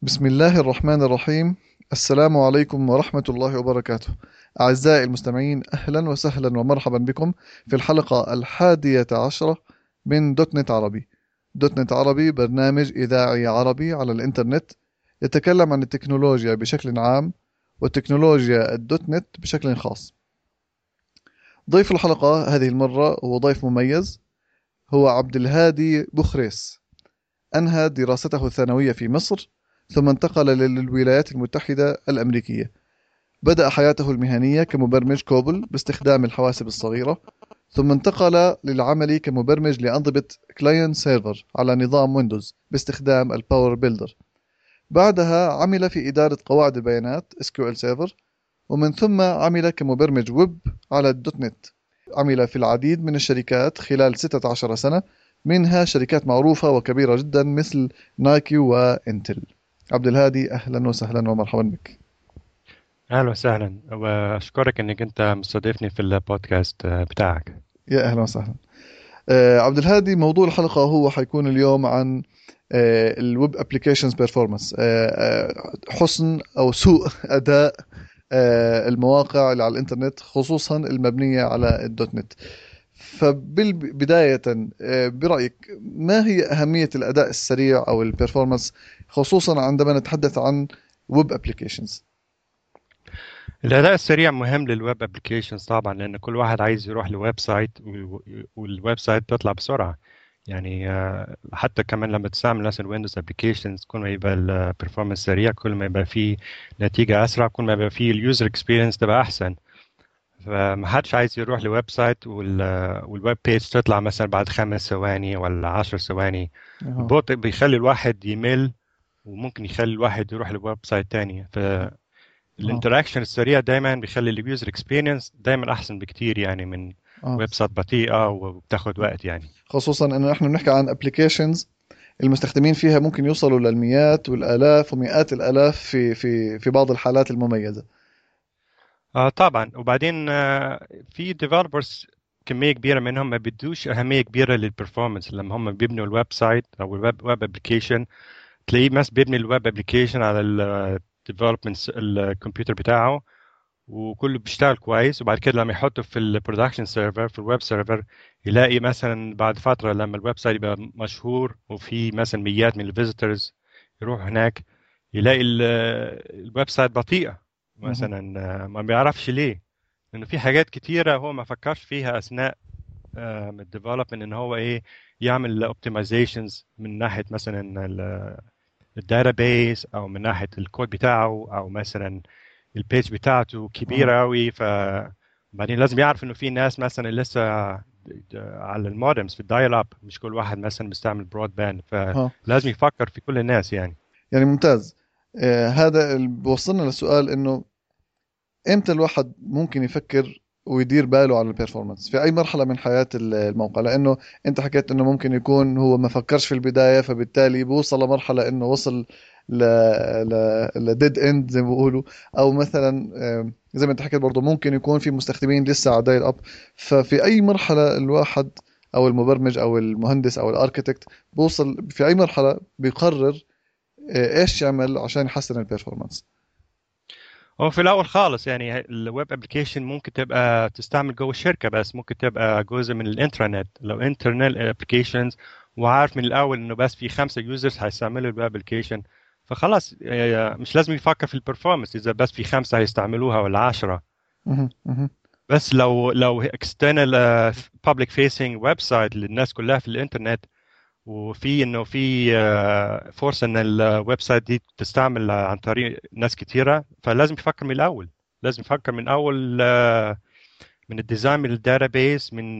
بسم الله الرحمن الرحيم السلام عليكم ورحمة الله وبركاته أعزائي المستمعين أهلا وسهلا ومرحبا بكم في الحلقة الحادية عشرة من دوت نت عربي دوت نت عربي برنامج إذاعي عربي على الإنترنت يتكلم عن التكنولوجيا بشكل عام وتكنولوجيا الدوت نت بشكل خاص ضيف الحلقة هذه المرة هو ضيف مميز هو عبد الهادي بخريس أنهى دراسته الثانوية في مصر ثم انتقل للولايات المتحدة الأمريكية بدأ حياته المهنية كمبرمج كوبل باستخدام الحواسب الصغيرة ثم انتقل للعمل كمبرمج لأنظمة كلاينت سيرفر على نظام ويندوز باستخدام الباور بيلدر بعدها عمل في إدارة قواعد البيانات SQL Server ومن ثم عمل كمبرمج ويب على الدوت نت عمل في العديد من الشركات خلال 16 سنة منها شركات معروفة وكبيرة جدا مثل نايكي وانتل عبد الهادي اهلا وسهلا ومرحبا بك اهلا وسهلا واشكرك انك انت مستضيفني في البودكاست بتاعك يا اهلا وسهلا آه عبد الهادي موضوع الحلقه هو حيكون اليوم عن آه الويب ابلكيشنز بيرفورمانس حسن او سوء اداء آه المواقع اللي على الانترنت خصوصا المبنيه على الدوت نت فبالبداية برأيك ما هي أهمية الأداء السريع أو البرفورمانس خصوصا عندما نتحدث عن ويب ابلكيشنز الاداء السريع مهم للويب ابلكيشنز طبعا لان كل واحد عايز يروح لويب سايت والويب سايت تطلع بسرعه يعني حتى كمان لما تستعمل مثلا ويندوز ابلكيشنز كل ما يبقى البرفورمانس سريع كل ما يبقى فيه نتيجه اسرع كل ما يبقى فيه اليوزر اكسبيرينس تبقى احسن فما حدش عايز يروح لويب سايت والويب بيج تطلع مثلا بعد خمس ثواني ولا عشر ثواني البطء بيخلي الواحد يمل وممكن يخلي الواحد يروح لويب سايت تاني فالانتراكشن السريع دايما بيخلي اليوزر اكسبيرينس دايما احسن بكتير يعني من أوه. ويب سايت بطيئه وبتاخد وقت يعني خصوصا انه احنا بنحكي عن ابلكيشنز المستخدمين فيها ممكن يوصلوا للمئات والالاف ومئات الالاف في في في بعض الحالات المميزه آه طبعا وبعدين آه في ديفلوبرز كميه كبيره منهم ما بيدوش اهميه كبيره للبرفورمانس لما هم بيبنوا الويب سايت او الويب ويب ابلكيشن تلاقيه بس بيبني الويب ابلكيشن على الديفلوبمنت الكمبيوتر بتاعه وكله بيشتغل كويس وبعد كده لما يحطه في البرودكشن سيرفر في الويب سيرفر يلاقي مثلا بعد فتره لما الويب سايت يبقى مشهور وفي مثلا مئات من الفيزيتورز يروحوا هناك يلاقي الويب سايت بطيئه مثلا ما بيعرفش ليه لانه في حاجات كتيره هو ما فكرش فيها اثناء الديفلوبمنت ان هو ايه يعمل اوبتمايزيشنز من ناحيه مثلا الداتابيس او من ناحيه الكود بتاعه او مثلا البيج بتاعته كبيره قوي ف بعدين لازم يعرف انه في ناس مثلا لسه على المودمز في الدايل اب مش كل واحد مثلا بيستعمل برود باند فلازم يفكر في كل الناس يعني يعني ممتاز آه هذا بوصلنا للسؤال انه امتى الواحد ممكن يفكر ويدير باله على البيرفورمانس في اي مرحله من حياه الموقع لانه انت حكيت انه ممكن يكون هو ما فكرش في البدايه فبالتالي بوصل لمرحله انه وصل ل لديد اند زي ما بيقولوا او مثلا زي ما انت حكيت برضه ممكن يكون في مستخدمين لسه على دايل اب ففي اي مرحله الواحد او المبرمج او المهندس او الاركتكت بوصل في اي مرحله بيقرر ايش يعمل عشان يحسن البيرفورمانس هو في الاول خالص يعني الويب ابلكيشن ممكن تبقى تستعمل جوه الشركه بس ممكن تبقى جزء من الانترنت لو انترنال ابلكيشنز وعارف من الاول انه بس في خمسه يوزرز هيستعملوا الويب ابلكيشن فخلاص مش لازم يفكر في البرفورمانس اذا بس في خمسه هيستعملوها ولا عشرة بس لو لو اكسترنال بابليك فيسنج ويب سايت للناس كلها في الانترنت وفي انه في فرصه ان الويب سايت دي تستعمل عن طريق ناس كتيره فلازم يفكر من الاول لازم يفكر من اول من الديزاين من الداتابيس من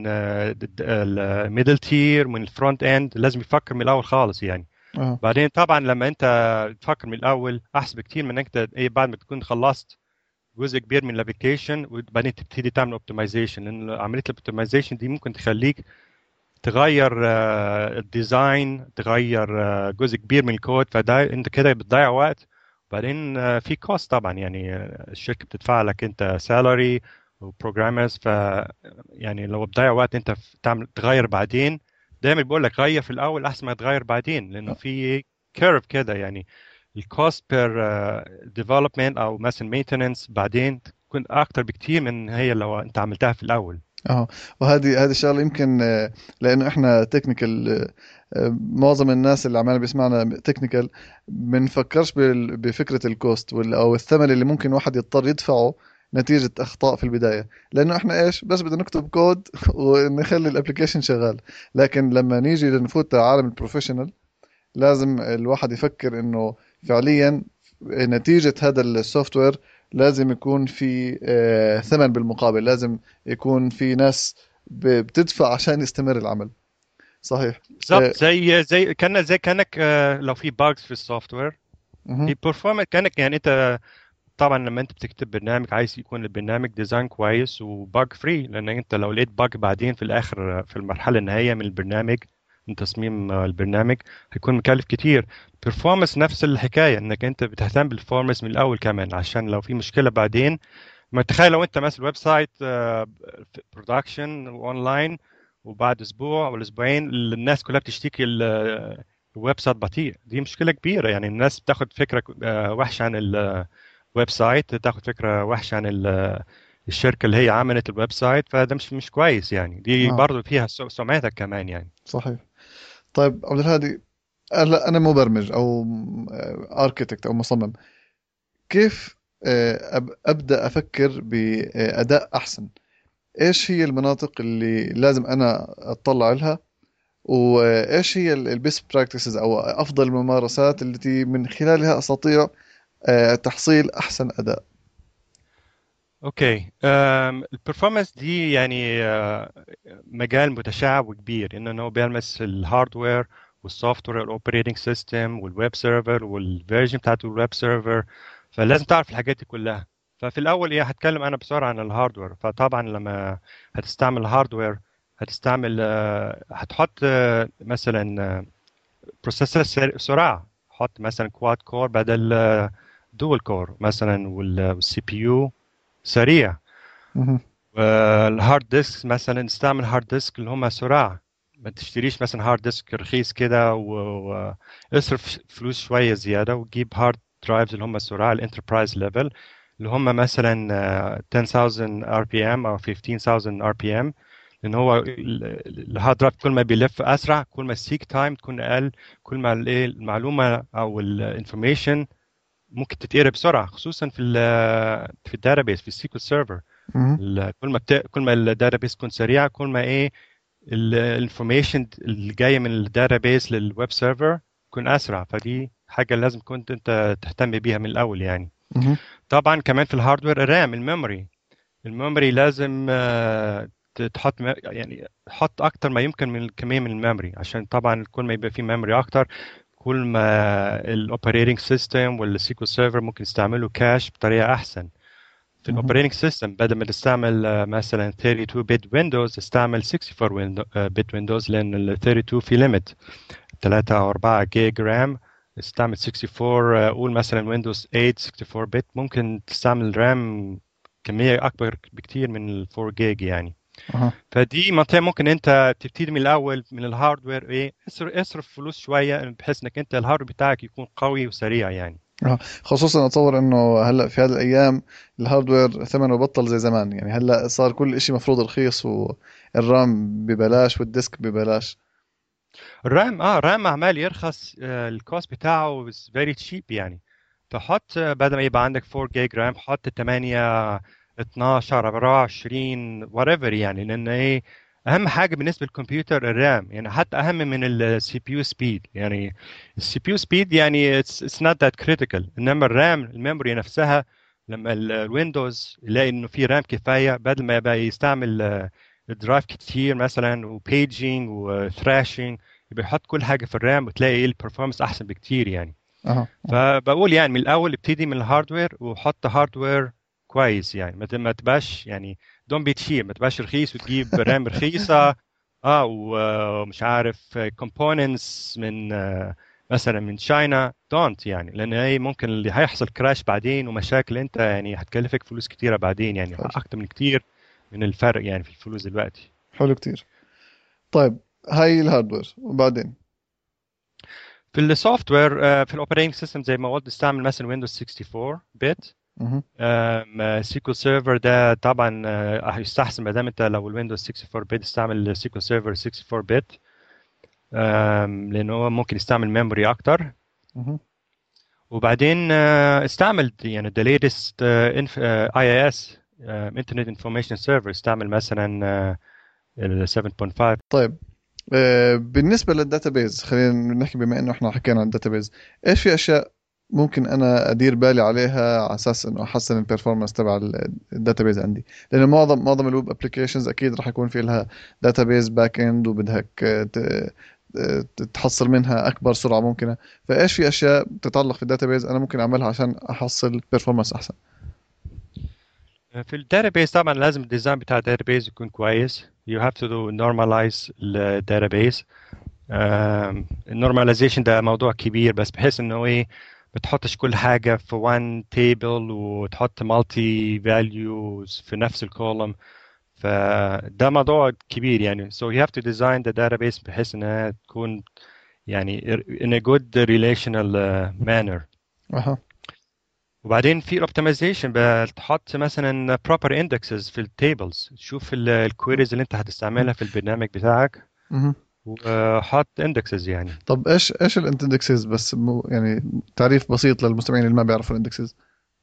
الميدل تير من الفرونت اند لازم يفكر من الاول خالص يعني أه. بعدين طبعا لما انت تفكر من الاول احسن بكتير من انك ايه بعد ما تكون خلصت جزء كبير من الابلكيشن وبعدين تبتدي تعمل اوبتمايزيشن لان عمليه الاوبتمايزيشن دي ممكن تخليك تغير الديزاين تغير جزء كبير من الكود فده انت كده بتضيع وقت وبعدين في كوست طبعا يعني الشركه بتدفع لك انت سالاري وبروجرامرز ف يعني لو بتضيع وقت انت تعمل تغير بعدين دايما بقول لك غير في الاول احسن ما تغير بعدين لانه في كيرف كده يعني الكوست بير ديفلوبمنت او مثلا مينتننس بعدين تكون اكتر بكتير من هي لو انت عملتها في الاول اه وهذه هذه الشغله يمكن آه، لانه احنا تكنيكال معظم الناس اللي عمالنا بيسمعنا تكنيكال بنفكرش بال- بفكره الكوست وال- او الثمن اللي ممكن واحد يضطر يدفعه نتيجة أخطاء في البداية لأنه إحنا إيش بس بدنا نكتب كود ونخلي الأبليكيشن شغال لكن لما نيجي نفوت على عالم البروفيشنال لازم الواحد يفكر إنه فعليا نتيجة هذا السوفت وير لازم يكون في آه، ثمن بالمقابل لازم يكون في ناس ب- بتدفع عشان يستمر العمل صحيح آه، بالظبط زي زي كان زي كانك آه، لو في باجز في السوفت وير مهم. البرفورمانس كانك يعني انت طبعا لما انت بتكتب برنامج عايز يكون البرنامج ديزاين كويس وباج فري لان انت لو لقيت باج بعدين في الاخر في المرحله النهائيه من البرنامج من تصميم البرنامج هيكون مكلف كتير performance نفس الحكايه انك انت بتهتم بالperformance من الاول كمان عشان لو في مشكله بعدين ما تخيل لو انت مثلا ويب سايت برودكشن اونلاين وبعد اسبوع ولا اسبوعين الناس كلها بتشتكي ال- الويب سايت بطيء دي مشكله كبيره يعني الناس بتاخد فكره آه، وحشه عن الويب سايت تاخد فكره وحشه عن ال- الشركه اللي هي عملت الويب سايت فده مش مش كويس يعني دي آه. برضه فيها سو- سمعتك كمان يعني صحيح طيب عبد الهادي هلا انا مبرمج او اركيتكت او مصمم كيف آه، أب- ابدا افكر باداء احسن ايش هي المناطق اللي لازم انا اطلع لها وايش هي البيست براكتسز او افضل الممارسات التي من خلالها استطيع آه، تحصيل احسن اداء اوكي البرفورمانس دي يعني آه، مجال متشعب وكبير انه هو بيلمس الهاردوير والسوفت وير الاوبريتنج سيستم والويب سيرفر والفيرجن بتاعت الويب سيرفر فلازم تعرف الحاجات دي كلها ففي الاول ايه هتكلم انا بسرعه عن الهاردوير فطبعا لما هتستعمل الهاردوير هتستعمل آه، هتحط آه، مثلا بروسيسور سرعه حط مثلا كواد كور بدل دول كور مثلا والسي بي يو سريع مهم. والهارد ديسك مثلا نستعمل هارد ديسك اللي هم سرعة ما تشتريش مثلا هارد ديسك رخيص كده واصرف فلوس شوية زيادة وتجيب هارد درايفز اللي هم سرعة الانتربرايز ليفل اللي هم مثلا آه، 10000 ار بي ام او 15000 ار بي ام لان هو الهارد درايف كل ما بيلف اسرع كل ما السيك تايم تكون اقل كل ما الايه المعلومه او الانفورميشن ممكن تتقرا بسرعه خصوصا في ال في الداتابيس في السيكول سيرفر مهم. ال- كل ما بت... كل ما الداتابيس تكون سريعه كل ما ايه الانفورميشن اللي جايه من الداتابيس للويب سيرفر تكون اسرع فدي حاجه لازم كنت انت تهتم بيها من الاول يعني مهم. طبعا كمان في الهاردوير الرام الميموري الميموري لازم آه، ت- تحط م- يعني حط اكتر ما يمكن من الكميه من الميموري عشان طبعا كل ما يبقى في ميموري اكتر كل ما الاوبريتنج سيستم والسيكول سيرفر ممكن يستعملوا كاش بطريقه احسن في مهم. الاوبريتنج سيستم بدل ما تستعمل آه، مثلا 32 بت ويندوز استعمل 64 بت ويندوز لان ال 32 في ليميت 3 او 4 جيج رام استعمل 64 آه، قول مثلا ويندوز 8 64 بت ممكن تستعمل رام كمية أكبر بكتير من ال 4 جيج يعني أها. فدي منطقة ممكن أنت تبتدي من الأول من الهاردوير إيه اصرف اصرف فلوس شوية بحيث إنك أنت الهاردوير بتاعك يكون قوي وسريع يعني خصوصا اتصور انه هلا في هذه الايام الهاردوير ثمنه بطل زي زمان يعني هلا صار كل شيء مفروض رخيص والرام ببلاش والديسك ببلاش الرام اه الرام عمال يرخص آه، الكوست بتاعه is very cheap يعني فحط آه، بدل ما يبقى عندك 4 جيج رام حط 8 12 24 whatever يعني لان ايه اهم حاجه بالنسبه للكمبيوتر الرام يعني حتى اهم من السي بي يو سبيد يعني السي بي يو سبيد يعني it's, it's not that critical انما الرام الميموري نفسها لما ال- الويندوز يلاقي انه في رام كفايه بدل ما يبقى يستعمل آه، الدرايف كتير مثلا وبيجينج وثراشنج يبقى يحط كل حاجه في الرام وتلاقي ايه البرفورمانس احسن بكتير يعني اها فبقول يعني من الاول ابتدي من الهاردوير وحط هاردوير كويس يعني ما ت- ما تبقاش يعني دون بي تشيب ما تبقاش رخيص وتجيب رام رخيصه اه ومش عارف كومبوننتس من آه، مثلا من تشاينا دونت يعني لان هي ممكن اللي هيحصل كراش بعدين ومشاكل انت يعني هتكلفك فلوس كتيره بعدين يعني حلو. اكتر من كتير من الفرق يعني في الفلوس دلوقتي حلو كتير طيب هاي الهاردوير وبعدين في السوفت وير في الاوبريتنج سيستم زي ما قلت استعمل مثلا ويندوز 64 بت مهم. سيكول سيرفر ده طبعا آه، هيستحسن ما دام انت لو الويندوز 64 بت استعمل سيكول سيرفر 64 بت لانه هو ممكن يستعمل ميموري اكتر مهم. وبعدين آه، استعمل يعني the latest آه، inf- آه، IIS آه، Internet Information Server استعمل مثلا آه، ال 7.5 طيب آه، بالنسبة للداتابيز خلينا نحكي بما انه احنا حكينا عن الداتابيز ايش في اشياء ممكن انا ادير بالي عليها على اساس انه احسن البرفورمانس تبع ال- الداتابيز عندي لان معظم معظم الويب ابلكيشنز اكيد راح يكون في لها داتابيز باك اند وبدك آه، ت- آه، تحصل منها اكبر سرعة ممكنة فايش في اشياء تتعلق في الداتابيز انا ممكن اعملها عشان احصل بيرفورمانس احسن في الداتابيز طبعا لازم الديزاين بتاع الداتابيز يكون كويس you have to do normalize الداتابيز النورماليزيشن ده موضوع كبير بس بحيث انه ايه ما تحطش كل حاجة في one table وتحط multi values في نفس الكولوم فده موضوع كبير يعني so you have to design the database بحيث انها تكون يعني in a good relational uh, manner اها وبعدين في الاوبتمايزيشن بتحط مثلا proper indexes في التيبلز تشوف الكويريز اللي انت هتستعملها في البرنامج بتاعك مهم. وحط indexes يعني طب ايش ايش الاندكسز بس مو يعني تعريف بسيط للمستمعين اللي ما بيعرفوا الاندكسز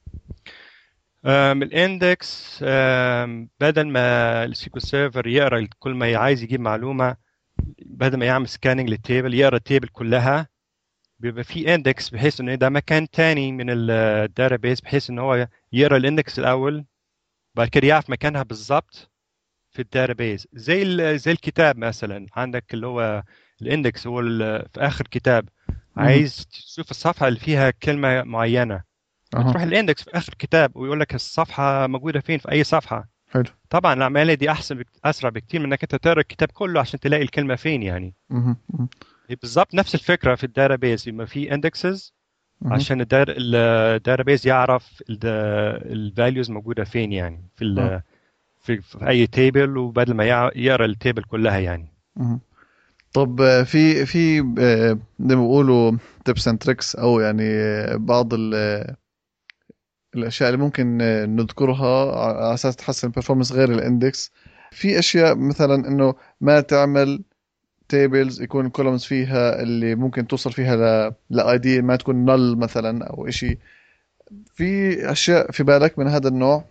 أم، الاندكس أم، بدل ما السيكول سيرفر يقرا كل ما عايز يجيب معلومه بدل ما يعمل سكاننج للتيبل يقرا التيبل كلها بيبقى في اندكس بحيث انه ده مكان تاني من الداتابيس بحيث ان هو يقرا الاندكس الاول بعد كده يعرف مكانها بالظبط في الداتابيس زي ال- زي الكتاب مثلا عندك اللي هو الاندكس هو ال- في اخر كتاب عايز تشوف الصفحه اللي فيها كلمه معينه اها تروح الاندكس في اخر كتاب ويقول لك الصفحه موجوده فين في اي صفحه حلو طبعا العمليه دي احسن بك... اسرع بكتير من انك انت تقرا الكتاب كله عشان تلاقي الكلمه فين يعني مهم. مهم. هي بالظبط نفس الفكره في الداتابيز يبقى في اندكسز مهم. عشان الداتابيز يعرف الفاليوز موجوده فين يعني في ال آه. في, في اي تيبل وبدل ما يع- يقرا التيبل كلها يعني مهم. طب آه، في في آه، زي ما بيقولوا تيبس اند تريكس او يعني آه، بعض ال- آه، الاشياء اللي ممكن آه، نذكرها على اساس تحسن البرفورمانس غير الاندكس في اشياء مثلا انه ما تعمل تيبلز يكون كولومز فيها اللي ممكن توصل فيها ل لاي دي ما تكون نل مثلا او شيء في اشياء في بالك من هذا النوع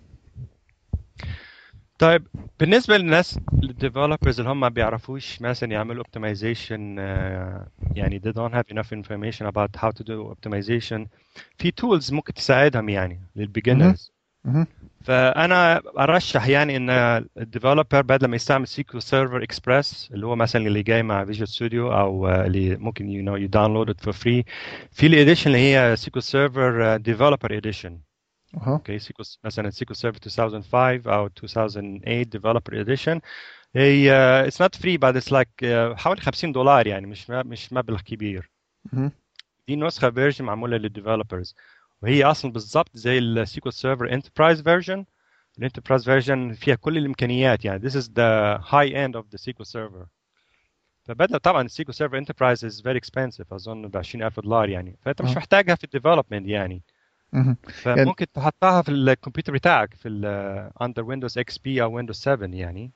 طيب بالنسبه للناس الديفلوبرز اللي هم ما بيعرفوش مثلا يعملوا optimization آه، يعني they don't have enough information about how to do optimization في tools ممكن تساعدهم يعني للبيجنرز مهم. فانا ارشح يعني ان الديفلوبر بدل ما يستعمل سيكول سيرفر اكسبريس اللي هو مثلا اللي جاي مع فيجوال ستوديو او آه، اللي ممكن يو نو يو داونلود فور فري في الاديشن اللي هي سيكول سيرفر ديفلوبر اديشن اها اوكي سيكول مثلا سيكول سيرفر 2005 او 2008 ديفلوبر اديشن هي اتس نوت فري but اتس لايك حوالي 50 دولار يعني مش مش مبلغ كبير مهم. دي نسخه فيرجن معموله للديفلوبرز وهي اصلا بالظبط زي السيكول سيرفر انتربرايز فيرجن الانتربرايز فيرجن فيها كل الامكانيات يعني this is the high end of the SQL server فبدل طبعا السيكول سيرفر انتربرايز is very expensive اظن ب 20000 دولار يعني فانت مش آه. محتاجها في الديفلوبمنت يعني مهم. فممكن تحطها في الكمبيوتر بتاعك في ال under Windows XP او Windows 7 يعني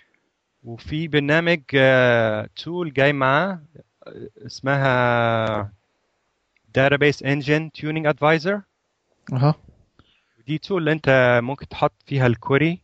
وفي برنامج تول جاي معاه آه، اسمها Database Engine Tuning Advisor اها دي تول اللي انت ممكن تحط فيها الكوري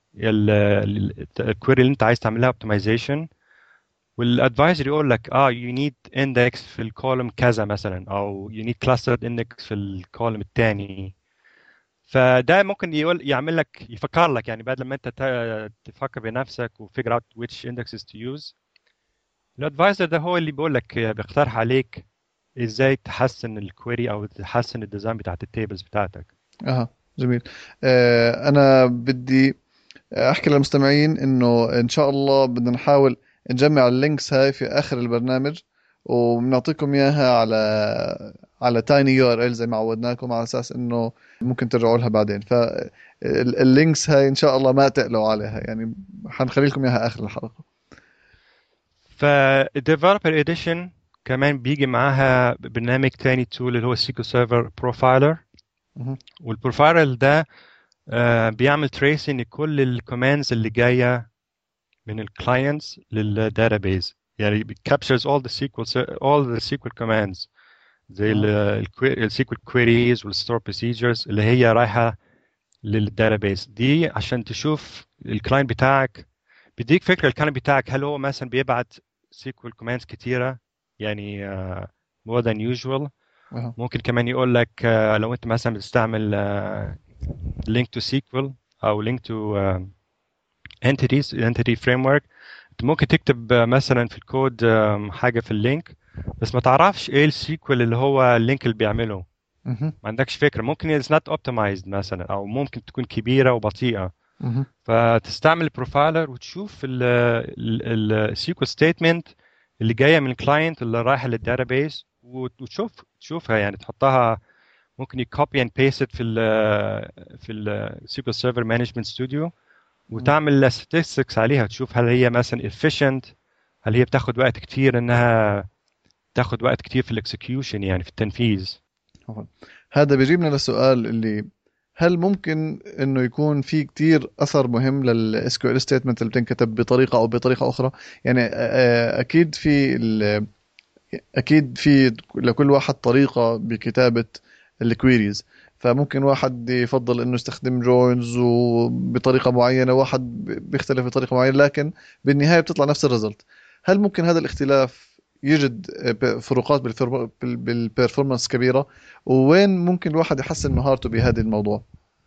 الكوري اللي انت عايز تعملها اوبتمايزيشن والادفايزر يقول لك اه يو نيد اندكس في الكولوم كذا مثلا او يو نيد كلاسترد اندكس في الكولوم الثاني فده ممكن يقول يعمل لك يفكر لك يعني بدل ما انت ت- تفكر بنفسك وفيجر اوت which indexes to use الادفايزر ده هو اللي بيقول لك بيقترح عليك ازاي تحسن الكويري او تحسن الديزاين بتاعت التيبلز بتاعتك اها جميل آه، انا بدي احكي للمستمعين انه ان شاء الله بدنا نحاول نجمع اللينكس هاي في اخر البرنامج وبنعطيكم اياها على على تايني يو ار ال زي ما عودناكم على اساس انه ممكن ترجعوا لها بعدين فاللينكس هاي ان شاء الله ما تقلوا عليها يعني حنخلي لكم اياها اخر الحلقه فالديفلوبر اديشن كمان بيجي معاها برنامج تاني تول اللي هو سيكول سيرفر بروفايلر مهم. والبروفايلر ده آه، بيعمل تريسنج لكل الكوماندز اللي جايه من الكلاينتس للداتابيز يعني captures all the SQL ser- all the SQL commands زي السيكول كويريز والستور بروسيجرز اللي هي رايحه للداتابيز دي عشان تشوف الكلاينت بتاعك بيديك فكره الكلاينت بتاعك هل هو مثلا بيبعت سيكول كوماندز كتيره يعني uh, more than usual أها. ممكن كمان يقول لك uh, لو انت مثلا بتستعمل uh, link to SQL او link to uh, entities entity framework انت ممكن تكتب uh, مثلا في الكود um, حاجه في اللينك بس ما تعرفش ايه السيكوال اللي هو اللينك اللي بيعمله مهم. ما عندكش فكره ممكن it's not optimized مثلا او ممكن تكون كبيره وبطيئه مهم. فتستعمل البروفايلر وتشوف السيكوال ستيتمنت اللي جايه من الكلاينت اللي رايحه للداتابيس وتشوف تشوفها يعني تحطها ممكن يكوبي اند بيست في ال في السيكوال سيرفر مانجمنت ستوديو وتعمل statistics عليها تشوف هل هي مثلا efficient هل هي بتاخد وقت كتير انها تاخد وقت كتير في الاكسكيوشن يعني في التنفيذ هذا بيجيبنا للسؤال اللي هل ممكن انه يكون في كتير اثر مهم للاس كيو ال ستيتمنت اللي بتنكتب بطريقه او بطريقه اخرى يعني آه، اكيد في ال- اكيد في لكل واحد طريقه بكتابه الكويريز فممكن واحد يفضل انه يستخدم جوينز وبطريقه معينه واحد بيختلف بطريقه معينه لكن بالنهايه بتطلع نفس الريزلت هل ممكن هذا الاختلاف يجد فروقات بالفيرم- بال- بالبرفورمانس كبيره ووين ممكن الواحد يحسن مهارته بهذا الموضوع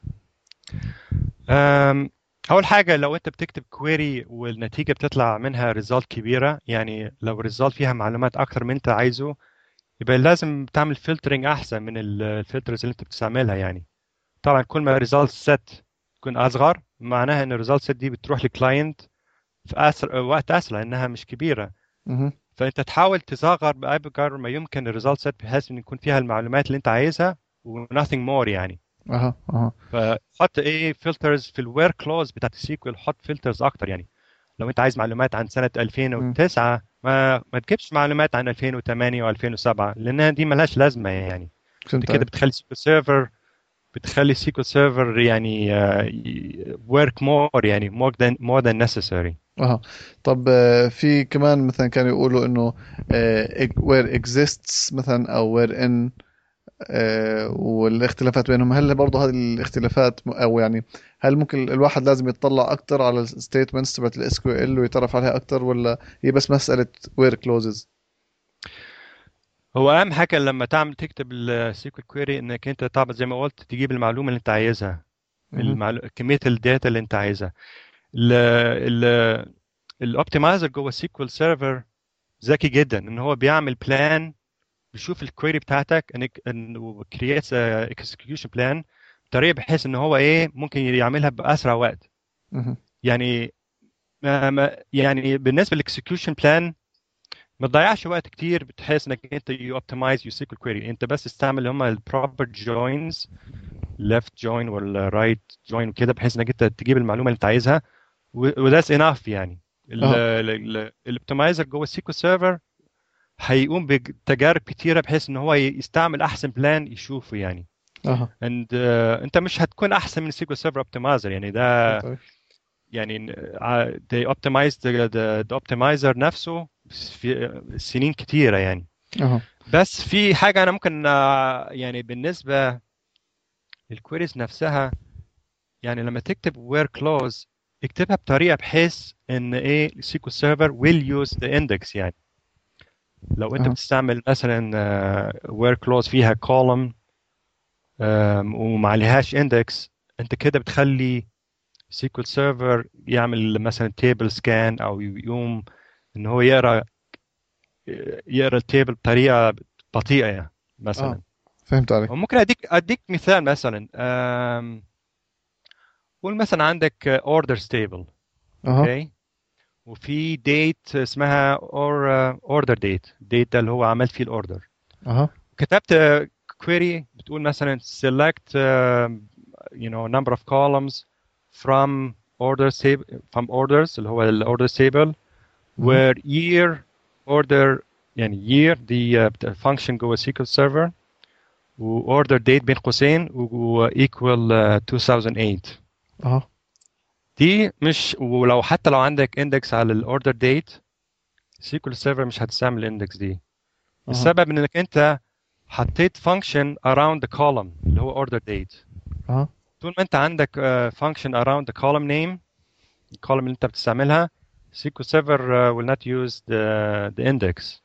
أم، اول حاجه لو انت بتكتب كويري والنتيجه بتطلع منها ريزلت كبيره يعني لو الريزلت فيها معلومات اكتر من انت عايزه يبقى لازم تعمل فلترنج احسن من الفلترز اللي انت بتستعملها يعني طبعا كل ما الريزلت سيت تكون اصغر معناها ان الريزلت سيت دي بتروح لكلاينت في أسر... وقت اسرع انها مش كبيره مهم. فانت تحاول تصغر بقدر ما يمكن الريزلت سيت بحيث ان يكون فيها المعلومات اللي انت عايزها و nothing more يعني اها اها فحط ايه فلترز في الوير كلوز بتاعت السيكوال حط فلترز اكتر يعني لو انت عايز معلومات عن سنه 2009 ما ما تجيبش معلومات عن 2008 و2007 لانها دي ملهاش لازمه يعني انت فهمت كده عليك. بتخلي سيكوال سيرفر بتخلي سيكوال سيرفر يعني ورك مور يعني more than more than necessary اها طب آه، في كمان مثلا كانوا يقولوا انه آه، where exists مثلا او where in آه، والاختلافات بينهم هل برضه هذه الاختلافات م- او يعني هل ممكن الواحد لازم يتطلع اكثر على الستيتمنتس تبعت الاس كيو ال ويتعرف عليها اكثر ولا هي بس مساله وير كلوزز هو اهم حاجه لما تعمل تكتب السيكوال كويري انك انت طبعا زي ما قلت تجيب المعلومه اللي انت عايزها المعلو... كميه الداتا اللي انت عايزها ال ال الاوبتمايزر جوه السيكوال سيرفر ذكي جدا ان هو بيعمل بلان بيشوف الكويري بتاعتك انك انه كرييتس اكسكيوشن بلان بطريقه بحيث ان هو ايه ممكن يعملها باسرع وقت يعني ما ما يعني بالنسبه للاكسكيوشن بلان ما تضيعش وقت كتير بحيث انك انت يو اوبتمايز يور سيكوال كويري انت بس استعمل اللي هم البروبر جوينز ليفت جوين ولا رايت جوين وكده بحيث انك انت تجيب المعلومه اللي انت عايزها وذاتس انف يعني الاوبتمايزر جوه السيكوال سيرفر هيقوم بتجارب كتيره بحيث ان هو يستعمل احسن بلان يشوفه يعني اها and uh, انت مش هتكون احسن من السيكوال سيرفر اوبتمايزر يعني ده طيب. يعني uh, they optimized the, the, the optimizer نفسه في سنين كتيره يعني اها بس في حاجه انا ممكن uh, يعني بالنسبه للكويريز نفسها يعني لما تكتب where clause اكتبها بطريقه بحيث ان ايه السيكوال سيرفر will use the index يعني لو انت أها. بتستعمل مثلا uh, where clause فيها column um, وما عليهاش index انت كده بتخلي سيكوال سيرفر يعمل مثلا تيبل سكان او يقوم ان هو يقرا يقرا التيبل بطريقه بطيئه يعني مثلا آه. فهمت عليك وممكن اديك اديك مثال مثلا أم، قول مثلا عندك اوردر ستيبل اها اوكي وفي ديت اسمها اور اوردر ديت ديت ده اللي هو عملت فيه الاوردر اها كتبت كويري بتقول مثلا select uh, you know number of columns from order table from orders اللي هو ال order table where year order يعني year دي فانكشن جوه سيكول سيرفر واوردر ديت بين قوسين وايكوال 2008 اها دي مش ولو حتى لو عندك اندكس على الاوردر ديت سيكول سيرفر مش هتستعمل الاندكس دي السبب انك انت حطيت فانكشن around the column اللي هو order date اها طول ما انت عندك فانكشن around the column name الكولوم اللي انت بتستعملها SQL Server uh, will not use the, the index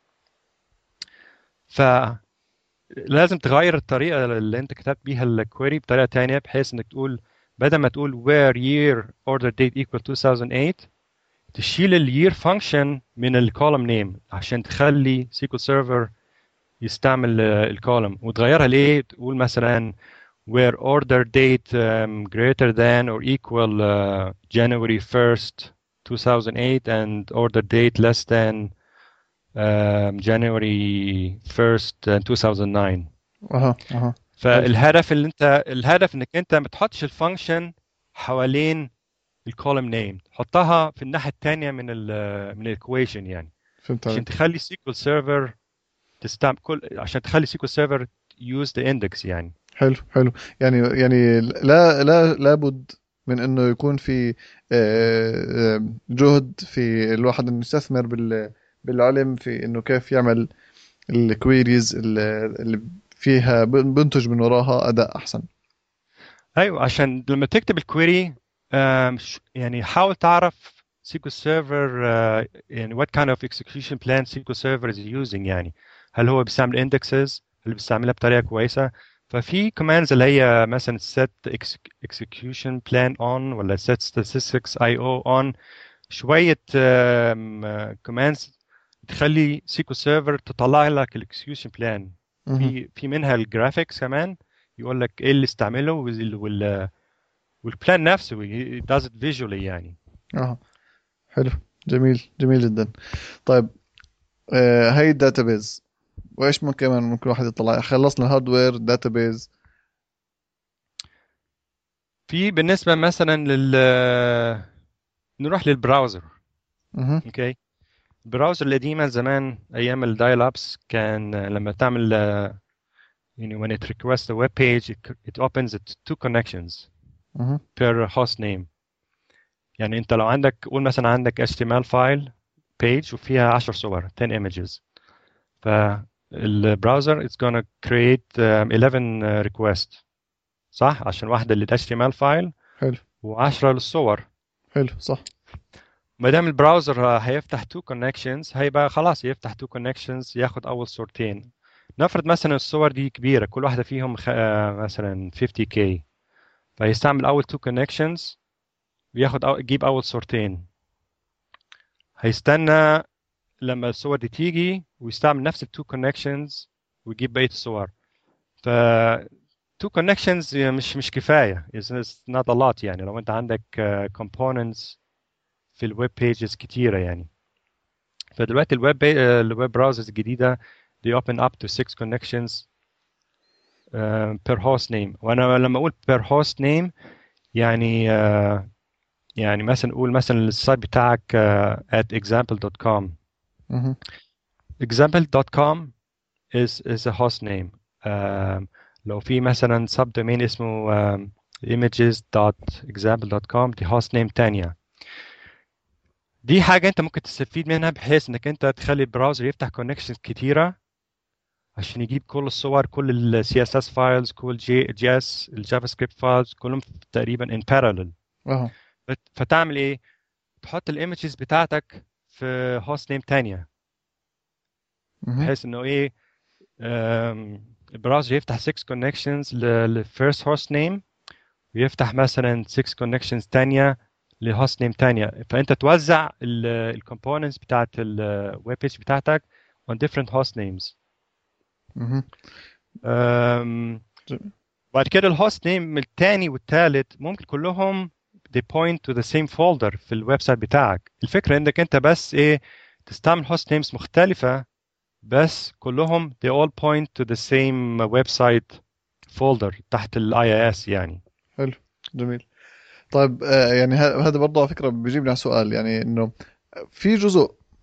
ف لازم تغير الطريقة اللي انت كتبت بيها الكويري بطريقة تانية بحيث انك تقول بدل ما تقول where year order date equal 2008 تشيل الير فانكشن من الكولوم نيم عشان تخلي SQL Server يستعمل الكولوم وتغيرها ليه تقول مثلا where order date um, greater than or equal uh, January 1st 2008 and order date less than um, January 1st uh, 2009 اها اها فالهدف اللي انت الهدف انك انت ما تحطش الفانكشن حوالين الكولوم نيم تحطها في الناحيه الثانيه من ال من الايكويشن يعني فهمت عشان عليك تخلي سيكول سيرفر تستعمل كل عشان تخلي سيكول سيرفر يوز ذا اندكس يعني حلو حلو يعني يعني لا لا لابد من انه يكون في آه، آه، جهد في الواحد انه يستثمر بال بالعلم في انه كيف يعمل الكويريز اللي فيها بنتج من وراها اداء احسن ايوه عشان لما تكتب الكويري آم، ش- يعني حاول تعرف SQL Server آه، يعني what kind of execution plan SQL Server is using يعني هل هو بيستعمل indexes هل بيستعملها بطريقة كويسة ففي commands اللي هي مثلا set ex- execution plan on ولا set statistics IO on شوية آم، آه، commands تخلي SQL Server تطلع لك ال execution plan مهم. في في منها الجرافيكس كمان يقول لك ايه اللي استعمله وال وال والبلان نفسه it does it visually يعني اه حلو جميل جميل جدا طيب آه هاي الداتابيز وايش ممكن كمان ممكن واحد يطلع خلصنا الهاردوير داتابيز في بالنسبة مثلا لل نروح للبراوزر اها اوكي البراوزر القديمة زمان أيام الدايل أبس كان لما تعمل يعني when it requests a web page it, it opens it two connections اها per host name يعني انت لو عندك قول مثلا عندك HTML file page وفيها 10 صور 10 images فالبراوزر it's gonna create um, 11 request صح عشان واحدة لل HTML file حلو و10 للصور حلو صح ما دام البراوزر هيفتح تو كونكشنز هيبقى خلاص يفتح تو كونكشنز ياخد اول صورتين نفرض مثلا الصور دي كبيره كل واحده فيهم خ... آه، مثلا 50k فيستعمل اول تو كونكشنز وياخد أو... يجيب اول صورتين هيستنى لما الصور دي تيجي ويستعمل نفس التو كونكشنز ويجيب بقيه الصور ف تو كونكشنز مش مش كفايه it's not a lot يعني لو انت عندك آه، components في الويب بيجز كتيرة يعني فدلوقتي الويب الويب براوزرز الجديدة they open up to six connections uh, per host name وانا لما اقول per host name يعني uh, يعني مثلا قول مثلا السايت بتاعك uh, at example.com اها example.com is is a host name um, لو في مثلا subdomain اسمه um, images.example.com دي host name تانية دي حاجة انت ممكن تستفيد منها بحيث انك انت تخلي البراوزر يفتح كونكشنز كتيرة عشان يجيب كل الصور كل ال CSS files كل جي جي اس الجافا سكريبت files كلهم تقريبا in parallel اها فت- فتعمل ايه؟ تحط الايمجز بتاعتك في هوست نيم تانية اها بحيث انه ايه آم، البراوزر يفتح 6 connections للفيرست هوست نيم ويفتح مثلا 6 connections تانية لهوست نيم تانية فانت توزع الكومبوننتس بتاعت الويب بيج بتاعتك on different host names اها أم، جميل. بعد كده الهوست نيم التاني والتالت ممكن كلهم they point to the same folder في الويب سايت بتاعك الفكرة انك انت بس ايه تستعمل هوست نيمز مختلفة بس كلهم they all point to the same website folder تحت ال IIS يعني جميل طيب آه، يعني ه- هذا برضه على فكرة بيجيبني على سؤال يعني انه في جزء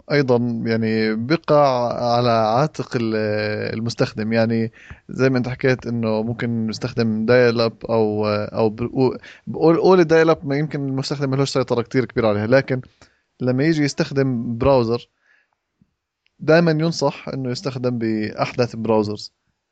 ايضا يعني بقع على عاتق ال- المستخدم يعني زي ما انت حكيت انه ممكن نستخدم دايل اب او او ب- بقول قول الدايل اب ما يمكن المستخدم ملوش سيطره كتير كبيره عليها لكن لما يجي يستخدم براوزر دائما ينصح انه يستخدم باحدث براوزرز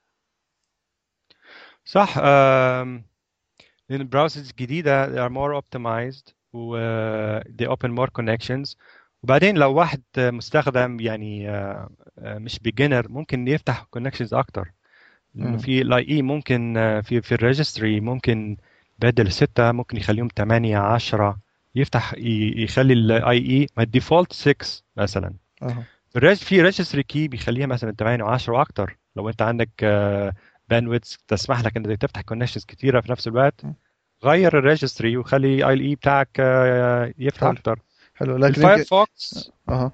صح آم، لأن البراوزرز الجديدة they are more optimized و uh, they open more connections وبعدين لو واحد مستخدم يعني آه، آه، مش beginner ممكن يفتح connections أكتر لأنه مم. في الاي اي ممكن آه، في في الريجستري ممكن بدل ستة ممكن يخليهم 8 10 يفتح ي- يخلي الاي اي ما الديفولت 6 مثلا اها في الريج في ريجستري كي بيخليها مثلا 8 و10 واكتر لو انت عندك باندويتس تسمح لك انك تفتح كونكشنز كتيره في نفس الوقت م. غير الريجستري وخلي اي الاي بتاعك آه، يفتح حلو. اكتر حلو لكن يمكن الفايرفوكس اها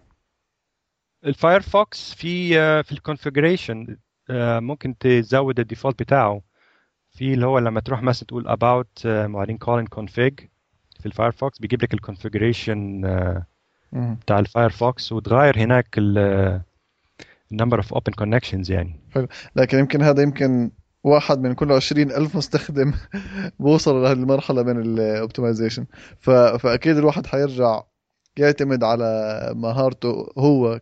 الفايرفوكس في آه، في الكونفجريشن ممكن تزود الديفولت بتاعه في اللي هو لما تروح مثلا تقول about آه، وبعدين call and config في الفايرفوكس بيجيب لك الكونفجريشن مم. بتاع الفايرفوكس وتغير هناك ال number of open connections يعني لكن يمكن هذا يمكن واحد من كل عشرين ألف مستخدم بوصل لهذه المرحلة من الاوبتمايزيشن فأكيد الواحد حيرجع يعتمد على مهارته هو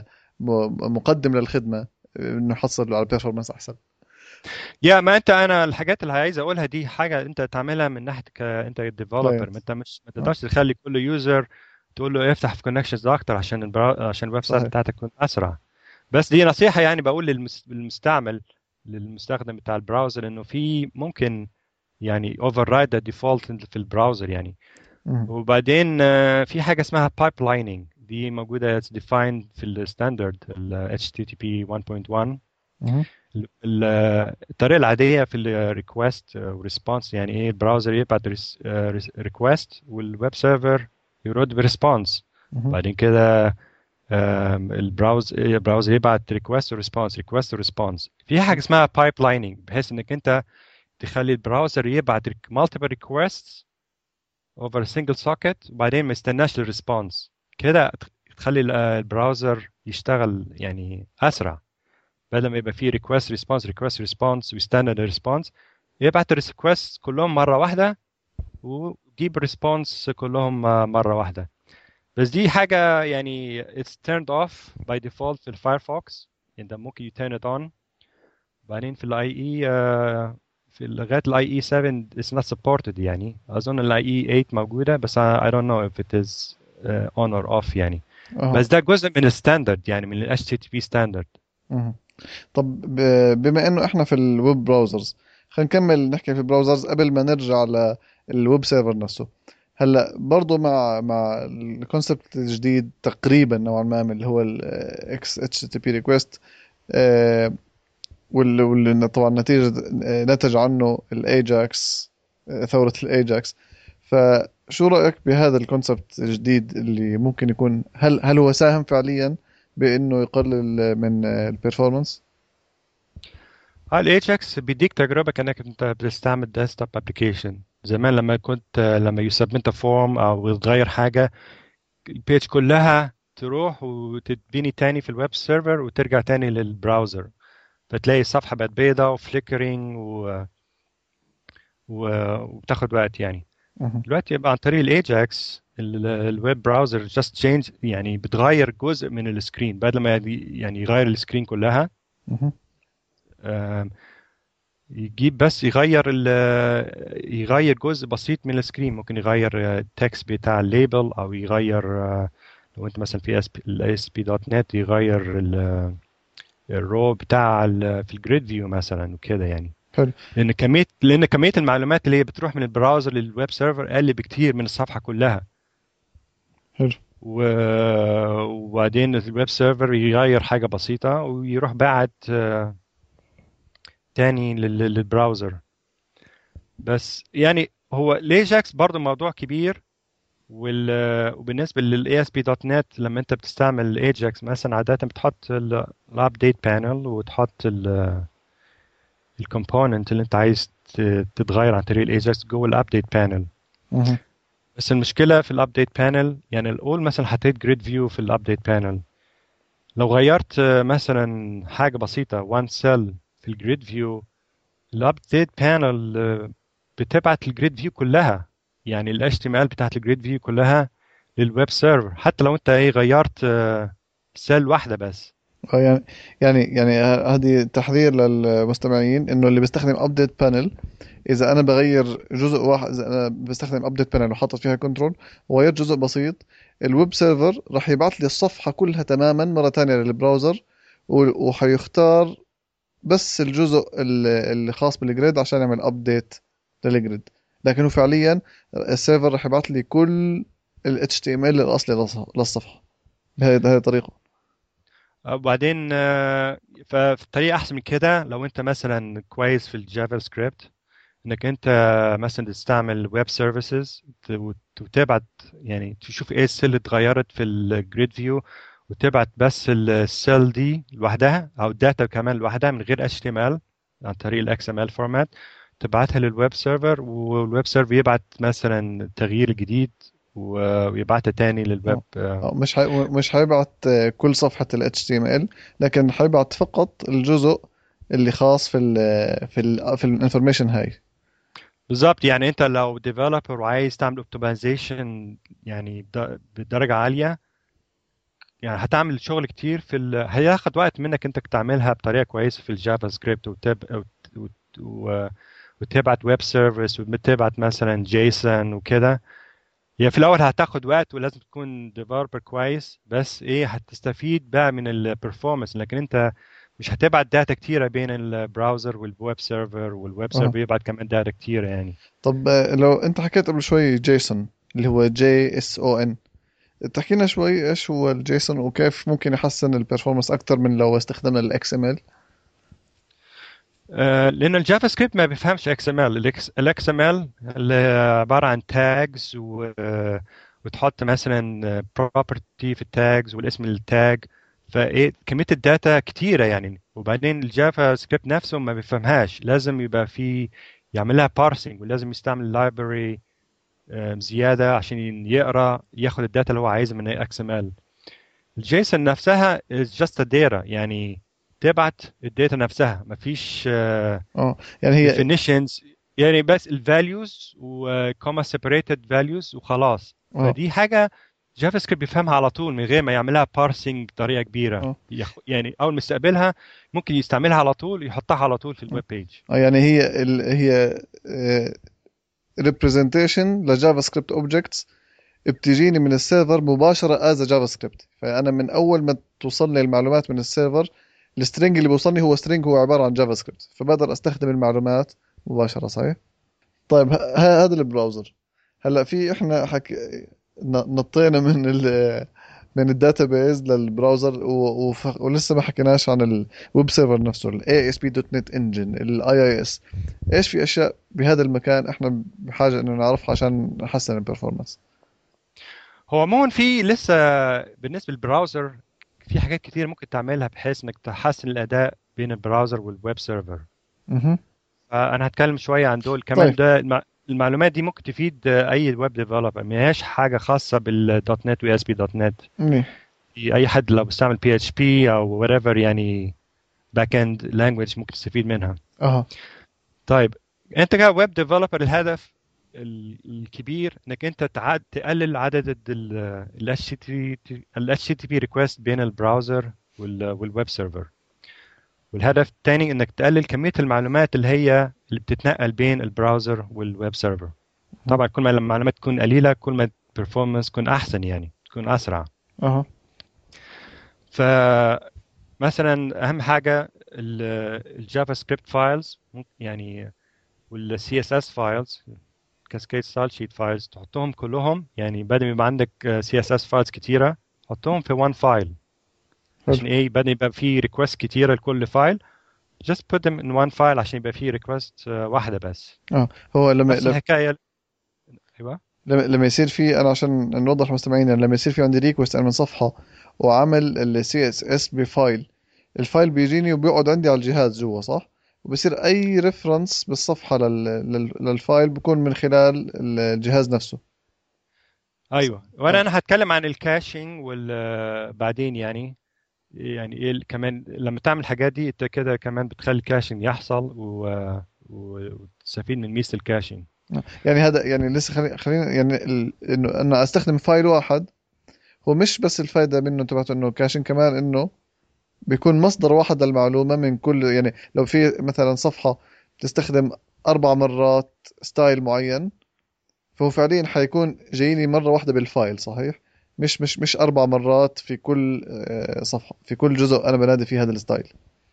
كمقدم للخدمة انه يحصل على بيرفورمانس احسن يا ما انت انا الحاجات اللي عايز اقولها دي حاجه انت تعملها من ناحيه ك- انت ديفلوبر Client. ما انت مش ما تقدرش تخلي كل يوزر تقول له افتح في كونكشنز اكتر عشان البرا... عشان الويب سايت صحيح. بتاعتك تكون اسرع بس دي نصيحه يعني بقول للمس... للمستعمل للمستخدم بتاع البراوزر انه في ممكن يعني اوفر رايد الديفولت في البراوزر يعني مم. وبعدين آه، في حاجه اسمها بايب لايننج دي موجوده defined في الستاندرد ال HTTP 1.1 مم. ال- ال- الطريقه العاديه في الريكوست وريسبونس يعني ايه البراوزر يبعت ريكوست والويب سيرفر يرد بريسبونس مم. بعدين كده آم، البراوز البراوزر يبعت ريكوست وريسبونس ريكوست وريسبونس في حاجه اسمها بايب لايننج بحيث انك انت تخلي البراوزر يبعت multiple requests over a single socket وبعدين ما يستناش الريسبونس كده تخلي ال- البراوزر يشتغل يعني اسرع بدل ما يبقى فيه ريكوست ريسبونس ريكوست ريسبونس ويستنى الريسبونس يبعت الريكوست كلهم مره واحده وجيب الريسبونس كلهم مره واحده بس دي حاجه يعني it's turned off by default في الفايرفوكس انت ممكن you turn it on بعدين في الاي اي في لغايه الاي اي 7 it's not supported يعني اظن الاي اي 8 موجوده بس I I don't know if it is uh, on or off يعني أها. بس ده جزء من الستاندرد يعني من ال HTTP ستاندرد مم. طب ب- بما انه احنا في الويب براوزرز خلينا نكمل نحكي في البراوزرز قبل ما نرجع للويب سيرفر نفسه هلا برضه مع مع الكونسبت الجديد تقريبا نوعا ما من اللي هو الاكس اتش تي بي ريكويست واللي واللي طبعا نتيجه آه، نتج عنه الايجاكس ثوره الايجاكس فشو رايك بهذا الكونسبت الجديد اللي ممكن يكون هل هل هو ساهم فعليا بانه يقلل من البرفورمانس الايجاكس بيديك تجربه كانك انت بتستعمل ديسكتوب ابلكيشن زمان لما كنت لما يسبمنت فورم او تغير حاجه البيج كلها تروح وتتبني تاني في الويب سيرفر وترجع تاني للبراوزر فتلاقي الصفحه بقت بيضاء وفليكرينج و... و... وبتاخد وقت يعني مهم. دلوقتي يبقى عن طريق الايجاكس الويب براوزر جاست تشينج يعني بتغير جزء من السكرين بدل ما يعني يغير السكرين كلها مهم. آم، يجيب بس يغير ال- يغير جزء بسيط من السكرين ممكن يغير التكست بتاع الليبل او يغير آه، لو انت مثلا في الاس بي دوت نت يغير ال- الرو بتاع ال- في الجريد فيو مثلا وكده يعني حلو. لان كميه لان كميه المعلومات اللي هي بتروح من البراوزر للويب سيرفر اقل بكتير من الصفحه كلها حلو. و- وبعدين الويب سيرفر يغير حاجه بسيطه ويروح باعت آه، تاني لل- للبراوزر بس يعني هو الايجاكس برضه موضوع كبير وال وبالنسبه للاي اس بي دوت نت لما انت بتستعمل الايجاكس مثلا عاده بتحط الابديت بانل وتحط الكومبوننت اللي انت عايز ت- تتغير عن طريق الايجاكس جوه الابديت بانل مهم. بس المشكله في الابديت بانل يعني الاول مثلا حطيت جريد فيو في الابديت بانل لو غيرت آه، مثلا حاجه بسيطه وان سيل في الجريد فيو الابديت بانل بتبعت الجريد فيو كلها يعني ال HTML بتاعت الجريد فيو كلها للويب سيرفر حتى لو انت ايه غيرت سيل واحده بس آه، يعني يعني يعني ه- هذه تحذير للمستمعين انه اللي بيستخدم ابديت بانل اذا انا بغير جزء واحد اذا انا بستخدم ابديت بانل وحاطط فيها كنترول وغيرت جزء بسيط الويب سيرفر راح يبعث لي الصفحه كلها تماما مره ثانيه للبراوزر و- وحيختار بس الجزء اللي اللي خاص بالجريد عشان يعمل ابديت للجريد لكنه فعليا السيرفر راح يبعث لي كل ال HTML الاصلي للص- للصفحه بهذه بهذه الطريقه وبعدين آه، ففي طريقه احسن من كده لو انت مثلا كويس في الجافا سكريبت انك انت مثلا تستعمل ويب سيرفيسز وتبعت يعني تشوف ايه السيل اللي اتغيرت في الجريد فيو وتبعت بس السيل دي لوحدها او الداتا كمان لوحدها من غير HTML عن طريق الاكس ام ال فورمات تبعتها للويب سيرفر والويب سيرفر يبعت مثلا تغيير جديد و- ويبعتها تاني للويب آه، مش حي... مش حيبعت آه، كل صفحة ال HTML لكن حيبعت فقط الجزء اللي خاص في ال في ال في الانفورميشن هاي بالظبط يعني انت لو ديفلوبر وعايز تعمل اوبتمايزيشن يعني بد- بدرجه عاليه يعني هتعمل شغل كتير في ال... هياخد وقت منك انت تعملها بطريقه كويسه في الجافا سكريبت وتب... وت... وت... و- وتبعت ويب سيرفيس وتبعت مثلا جيسون وكده هي في الاول هتاخد وقت ولازم تكون ديفلوبر كويس بس ايه هتستفيد بقى من البرفورمانس لكن انت مش هتبعت داتا كتيره بين البراوزر والويب سيرفر والويب أها. سيرفر يبعت كمان داتا كتيره يعني طب آه، لو انت حكيت قبل شوي جيسون اللي هو جي اس او ان تحكي لنا شوي ايش هو الجيسون وكيف ممكن يحسن البرفورمانس اكثر من لو استخدمنا الاكس ام ال آه، لان الجافا سكريبت ما بيفهمش اكس ام ال الاكس ام ال اللي عباره عن تاجز و آه، وتحط مثلا بروبرتي في التاجز والاسم التاج فايه كميه الداتا كتيره يعني وبعدين الجافا سكريبت نفسه ما بيفهمهاش لازم يبقى في يعملها بارسنج ولازم يستعمل لايبرري زياده عشان يقرا ياخد الداتا اللي هو عايزها من اكس ام ال الجيسون نفسها is just a data يعني تبعت الداتا نفسها مفيش آه، اه يعني هي definitions يعني بس الفاليوز وكوما separated values وخلاص اه فدي حاجه جافا سكريبت بيفهمها على طول من غير ما يعملها بارسنج بطريقه كبيره اه يخ- يعني اول ما يستقبلها ممكن يستعملها على طول يحطها على طول في الويب بيج آه، يعني هي ال... هي ريبريزنتيشن لجافا سكريبت اوبجكتس بتجيني من السيرفر مباشرة از جافا سكريبت فأنا من أول ما توصلني المعلومات من السيرفر السترينج اللي بيوصلني هو سترينج هو عبارة عن جافا سكريبت فبقدر أستخدم المعلومات مباشرة صحيح؟ طيب ه- ه- هذا البراوزر هلا في احنا حك... ن- نطينا من ال من الداتابيز للبراوزر و... وف... ولسه ما حكيناش عن الويب سيرفر نفسه ال ASP.NET Engine ال IIS ايش في اشياء بهذا المكان احنا بحاجة انه نعرفها عشان نحسن البرفورمانس هو عموما في لسه بالنسبه للبراوزر في حاجات كتير ممكن تعملها بحيث انك تحسن الاداء بين البراوزر والويب سيرفر اها فانا هتكلم شويه عن دول كمان طيب ده المع- المعلومات دي ممكن تفيد اي ويب ديفلوبر ما هياش حاجه خاصه بالدوت نت واس بي دوت نت منيح اي حد لو بيستعمل بي اتش بي او وات ايفر يعني باك اند لانجويج ممكن تستفيد منها اها طيب انت كويب ديفلوبر الهدف ال- الكبير انك انت تعد تقلل عدد ال HTTP ريكوست بين البراوزر وال- والويب سيرفر والهدف الثاني انك تقلل كميه المعلومات اللي هي اللي بتتنقل بين البراوزر والويب سيرفر طبعا كل ما المعلومات تكون قليله كل ما البرفورمانس تكون احسن يعني تكون اسرع اها فمثلا اهم حاجه الجافا سكريبت فايلز يعني والسي اس اس فايلز كاسكيد ستايل شيت فايلز تحطهم كلهم يعني بدل ما يبقى عندك سي اس اس فايلز كتيره حطهم في وان فايل عشان حلو ايه بدل ما يبقى في ريكوست كتيره لكل فايل just put them in one file عشان يبقى في ريكوست واحده بس اه هو لما بس لما الحكايه ايوه لما لما يصير في انا عشان نوضح للمستمعين لما يصير في عندي ريكوست انا من صفحه وعمل السي اس اس بفايل الفايل بيجيني وبيقعد عندي على الجهاز جوا صح وبصير اي ريفرنس بالصفحه لل... لل... للفايل بكون من خلال الجهاز نفسه ايوه وانا انا هتكلم عن الكاشنج وال بعدين يعني يعني ايه ال- كمان لما تعمل الحاجات دي انت كده كمان بتخلي الكاشنج يحصل و... و- وتستفيد من ميزه الكاشنج يعني هذا يعني لسه خلينا خلينا يعني ال- انه انا استخدم فايل واحد هو مش بس الفائده منه تبعته انه كاشن كمان انه بيكون مصدر واحد للمعلومه من كل يعني لو في مثلا صفحه بتستخدم اربع مرات ستايل معين فهو فعليا حيكون جايني مره واحده بالفايل صحيح مش مش مش اربع مرات في كل آه، صفحه في كل جزء انا بنادي فيه هذا الستايل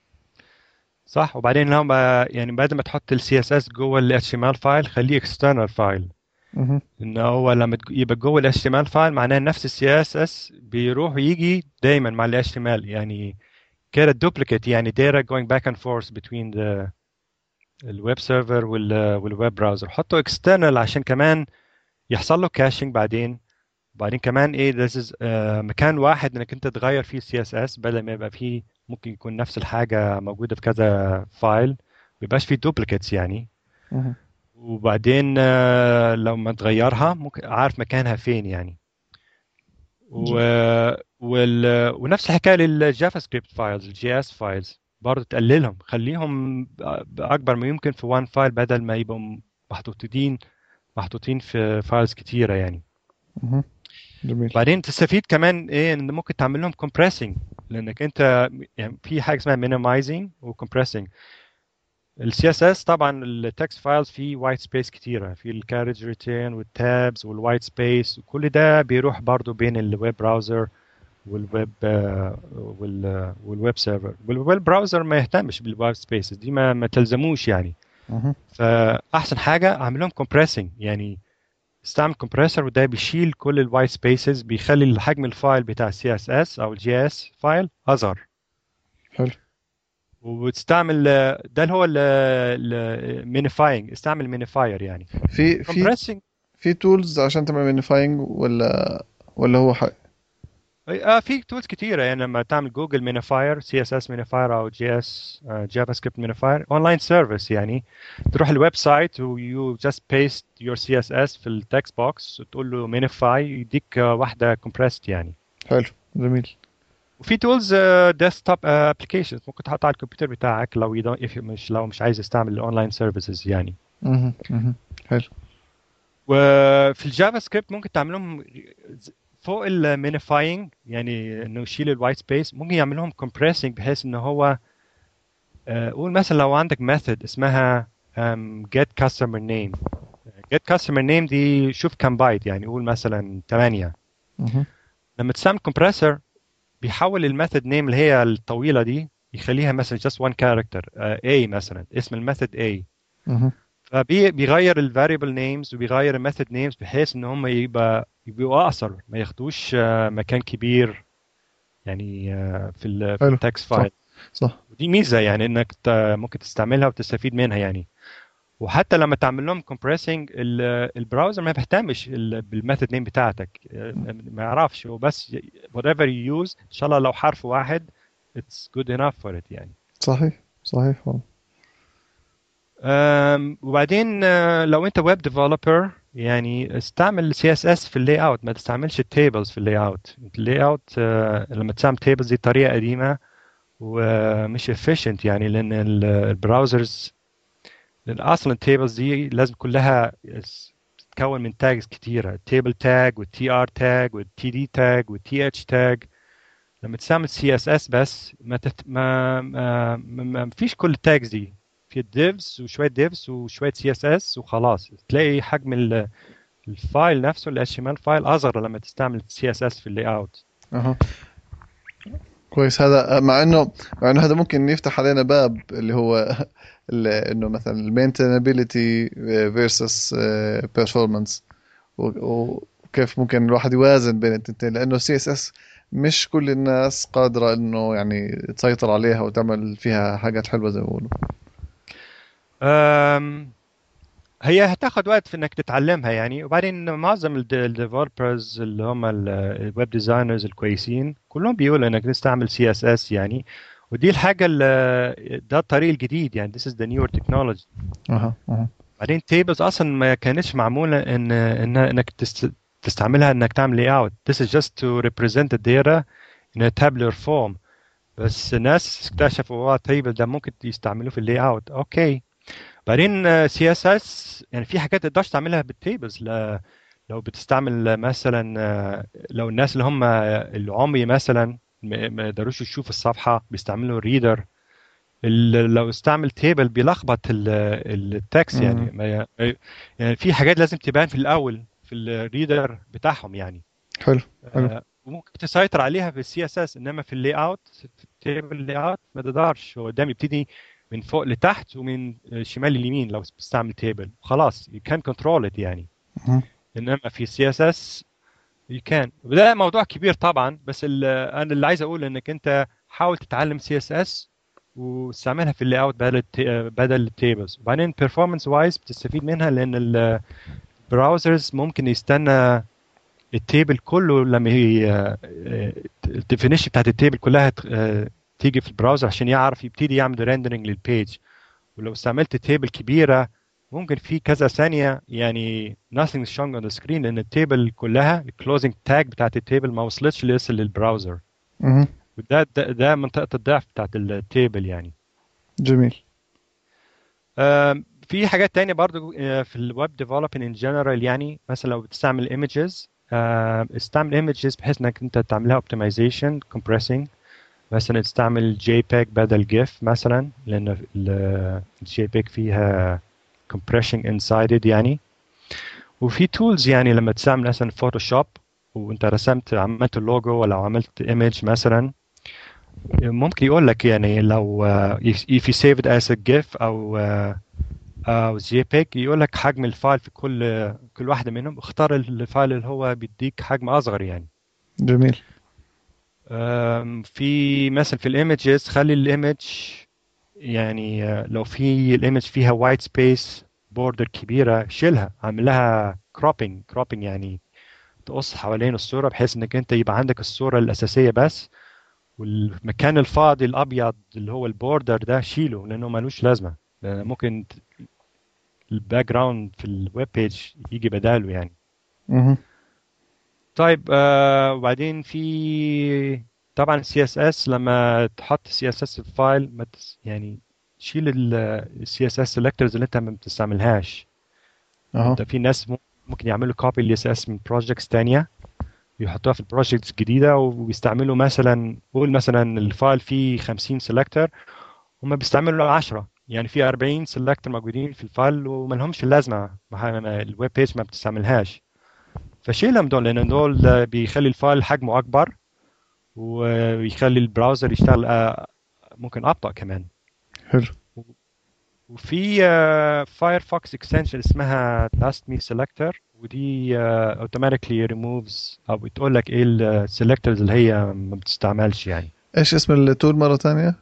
صح وبعدين لو ما يعني بدل ما تحط السي اس اس جوه ال HTML فايل خليه اكسترنال فايل مهم. ان هو لما تج- يبقى جوه ال HTML فايل معناه نفس السي اس اس بيروح ويجي دايما مع ال HTML يعني كده دوبليكيت يعني data going back and forth between the الويب سيرفر وال والويب براوزر حطه اكسترنال عشان كمان يحصل له كاشنج بعدين وبعدين كمان ايه this is آه مكان واحد انك انت تغير فيه السي اس اس بدل ما يبقى فيه ممكن يكون نفس الحاجه موجوده في كذا فايل ما يبقاش فيه دوبليكيتس يعني مهم. وبعدين آه، لو ما تغيرها ممكن عارف مكانها فين يعني و... وال... ونفس الحكايه للجافا سكريبت فايلز الجي اس فايلز برضه تقللهم خليهم اكبر ما يمكن في وان فايل بدل ما يبقوا محطوطين محطوطين في فايلز كتيره يعني مهم. جميل بعدين تستفيد كمان ايه ان ممكن تعمل لهم compressing لانك انت يعني في حاجه اسمها minimizing و compressing السي اس اس طبعا التكست فايلز فيه وايت سبيس كتيره في الكارج ريتيرن والتابز والوايت سبيس وكل ده بيروح برضو بين الويب براوزر والويب آه، وال والويب سيرفر والويب براوزر ما يهتمش بالوايت سبيسز دي ما ما تلزموش يعني مهم. فاحسن حاجه اعمل لهم compressing يعني استعمل كومبريسور وده بيشيل كل الوايت سبيسز بيخلي حجم الفايل بتاع السي اس اس او الجي اس فايل اصغر حلو وتستعمل ده اللي هو المينيفاينج استعمل مينيفاير يعني في في كومبريسنج في تولز عشان تعمل مينيفاينج ولا ولا هو حق اه في تولز كتيره يعني لما تعمل جوجل مينيفاير سي اس اس مينيفاير او جي اس جافا سكريبت مينيفاير اونلاين سيرفيس يعني تروح الويب سايت ويو جاست بيست يور سي اس اس في التكست بوكس وتقول له مينيفاي يديك آه، واحده كومبريسد يعني حلو جميل وفي تولز ديسكتوب ابلكيشنز ممكن تحطها على الكمبيوتر بتاعك لو يدو... if مش لو مش عايز تستعمل الاونلاين سيرفيسز يعني مهم. مهم. حلو وفي الجافا سكريبت ممكن تعملهم فوق المينيفاينج يعني انه يشيل الوايت سبيس ممكن يعمل لهم كومبريسنج بحيث انه هو آه، قول مثلا لو عندك ميثود اسمها um, get customer name get customer name دي شوف كم بايت يعني قول مثلا 8 مهم. لما تستعمل كومبريسور بيحول الميثود نيم اللي هي الطويله دي يخليها مثلا just one character uh, A مثلا اسم الميثود A مهم. فبيغير الفاريبل نيمز وبيغير الميثود نيمز بحيث ان هم يبقى يبقوا اقصر ما ياخدوش آه، مكان كبير يعني آه، في ال- في حلو. التكست صح. فايل صح ودي ميزه يعني انك ت- ممكن تستعملها وتستفيد منها يعني وحتى لما تعمل لهم كومبريسنج البراوزر ما بيهتمش ال- بالميثود نيم بتاعتك آه، ما يعرفش هو بس whatever you use ان شاء الله لو حرف واحد it's good enough for it يعني صحيح صحيح والله أم، وبعدين آه، لو انت ويب ديفلوبر يعني استعمل سي اس اس في اللاي اوت ما تستعملش التيبلز في اللاي اوت اللاي اوت لما تستعمل تيبلز دي طريقه قديمه ومش efficient يعني لان ال- البراوزرز لان اصلا التيبلز دي لازم كلها اس- تتكون من تاجز كتيره التيبل تاج والتي ار تاج والتي دي تاج والتي اتش تاج لما تستعمل سي اس اس بس ما, تت... ما... ما... ما... ما فيش كل التاجز دي في الديفز وشويه ديفز وشويه سي اس اس وخلاص تلاقي حجم ال- الفايل نفسه ال HTML فايل اصغر لما تستعمل سي اس اس في اللاي اوت اها كويس هذا مع انه مع انه هذا ممكن يفتح علينا باب اللي هو ال- انه مثلا المينتينابيلتي فيرسس بيرفورمانس وكيف ممكن الواحد يوازن بين التنتين لانه السي اس اس مش كل الناس قادرة انه يعني تسيطر عليها وتعمل فيها حاجات حلوة زي ما بيقولوا أم، هي هتاخد وقت في انك تتعلمها يعني وبعدين معظم الديفلوبرز اللي هم الويب ديزاينرز الكويسين كلهم بيقولوا انك تستعمل سي اس اس يعني ودي الحاجه اللي ده الطريق الجديد يعني this is the newer technology اها اها بعدين تيبلز اصلا ما كانتش معموله ان ان انك تست تستعملها انك تعمل layout اوت this is just to represent the data in a tabular form بس الناس اكتشفوا اه تيبل ده ممكن يستعملوه في اللاي اوت اوكي بعدين سي اس اس يعني في حاجات تقدرش تعملها بالتيبلز لو بتستعمل مثلا آه، لو الناس اللي هم العمي مثلا ما يقدروش يشوفوا الصفحه بيستعملوا ريدر لو استعمل تيبل بيلخبط التكست يعني ما يعني في حاجات لازم تبان في الاول في الريدر بتاعهم يعني حلو حلو آه، وممكن تسيطر عليها في السي اس اس انما في اللي اوت في التيبل اللي اوت ما تقدرش هو قدام يبتدي من فوق لتحت ومن شمال لليمين لو بتستعمل تيبل خلاص you can control it يعني انما في سي اس اس you can وده موضوع كبير طبعا بس انا اللي عايز اقول انك انت حاول تتعلم سي اس اس واستعملها في اللي اوت بدل بدل التيبلز وبعدين performance وايز بتستفيد منها لان البراوزرز ممكن يستنى التيبل كله لما هي الديفينيشن بتاعت التيبل كلها تيجي في البراوزر عشان يعرف يبتدي يعمل ريندرنج للبيج ولو استعملت تيبل كبيره ممكن في كذا ثانيه يعني nothing is shown on the screen لان التيبل كلها الكلوزنج تاج بتاعت التيبل ما وصلتش لسه للبراوزر وده ده, ده منطقه الضعف بتاعت التيبل يعني جميل في حاجات تانية برضو في الويب ديفلوبينج ان جنرال يعني مثلا لو بتستعمل ايمجز استعمل ايمجز بحيث انك انت تعملها اوبتمايزيشن كومبريسنج مثلا تستعمل جي بيج بدل جيف مثلا لان الجي بيج فيها compression inside يعني وفي تولز يعني لما تستعمل مثلا فوتوشوب وانت رسمت عملت اللوجو ولا عملت ايمج مثلا ممكن يقول لك يعني لو if you save it as a GIF او او جي بيج يقول لك حجم الفايل في كل كل واحده منهم اختار الفايل اللي هو بيديك حجم اصغر يعني جميل في مثلا في الايمجز خلي الايمج يعني لو في الايمج فيها وايت سبيس بوردر كبيره شيلها اعمل لها كروبنج كروبنج يعني تقص حوالين الصوره بحيث انك انت يبقى عندك الصوره الاساسيه بس والمكان الفاضي الابيض اللي هو البوردر ده شيله لانه ملوش لازمه ممكن الباك جراوند في الويب بيج يجي بداله يعني طيب آه وبعدين في طبعا السي اس اس لما تحط سي اس اس في فايل ما يعني شيل السي اس اس سيلكتورز اللي انت ما بتستعملهاش أه. انت في ناس ممكن يعملوا كوبي للاي اس اس من بروجكتس ثانيه يحطوها في البروجكتس الجديده ويستعملوا مثلا قول مثلا الفايل فيه 50 سيلكتور هم بيستعملوا 10 يعني في 40 سيلكتور موجودين في الفايل وما لهمش اللازمه الويب بيج ما بتستعملهاش فشيلهم دول لان دول بيخلي الفايل حجمه اكبر ويخلي البراوزر يشتغل ممكن ابطا كمان حلو وفي فايرفوكس اكستنشن اسمها داست مي سيلكتور ودي اوتوماتيكلي ريموفز او بتقول لك ايه السيلكتورز اللي هي ما بتستعملش يعني ايش اسم التول مره ثانيه؟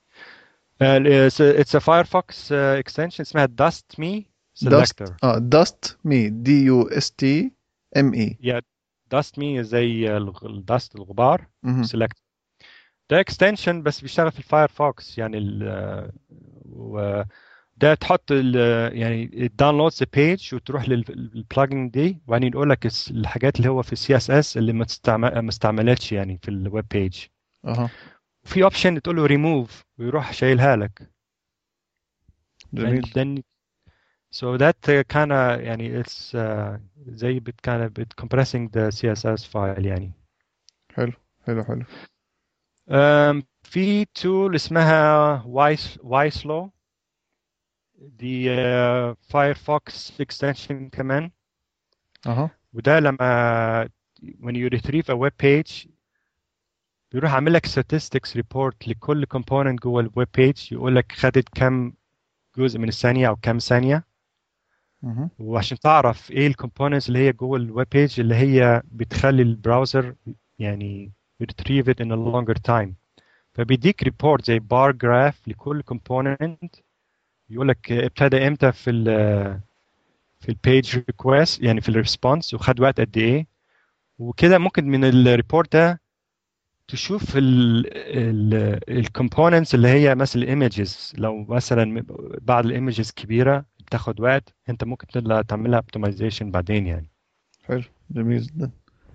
اتس ا فايرفوكس اكستنشن اسمها داست مي سيلكتور اه داست مي دي يو اس تي ام اي يا داست مي زي الدست الغبار سيلكت ده اكستنشن بس بيشتغل في الفايرفوكس يعني ال ده تحط ال يعني داونلود ذا بيج وتروح للبلجن دي وبعدين يقول لك الحاجات اللي هو في السي اس اس اللي ما تستعمل ما استعملتش يعني في الويب بيج اها وفي اوبشن تقول له ريموف ويروح شايلها لك جميل then so that kind of يعني it's uh, زي بت kind of bit compressing the CSS file يعني حلو حلو حلو um, في tool اسمها Wislow دي uh, Firefox extension كمان اها وده لما when you retrieve a web page بيروح عامل لك statistics report لكل component جوه الويب page يقول لك خدت كم جزء من الثانية أو كم ثانية وعشان تعرف ايه الكومبوننتس اللي هي جوه الويب بيج اللي هي بتخلي البراوزر يعني retrieve it in a longer time فبيديك ريبورت زي بار جراف لكل كومبوننت يقول لك ابتدى امتى في ال في البيج ريكوست يعني في الريسبونس وخد وقت قد ايه وكده ممكن من الريبورت ده تشوف الكومبوننتس اللي هي مثلا الايمجز لو مثلا بعض الايمجز كبيره بتاخد وقت انت ممكن تعملها اوبتمايزيشن بعدين يعني حلو جميل جدا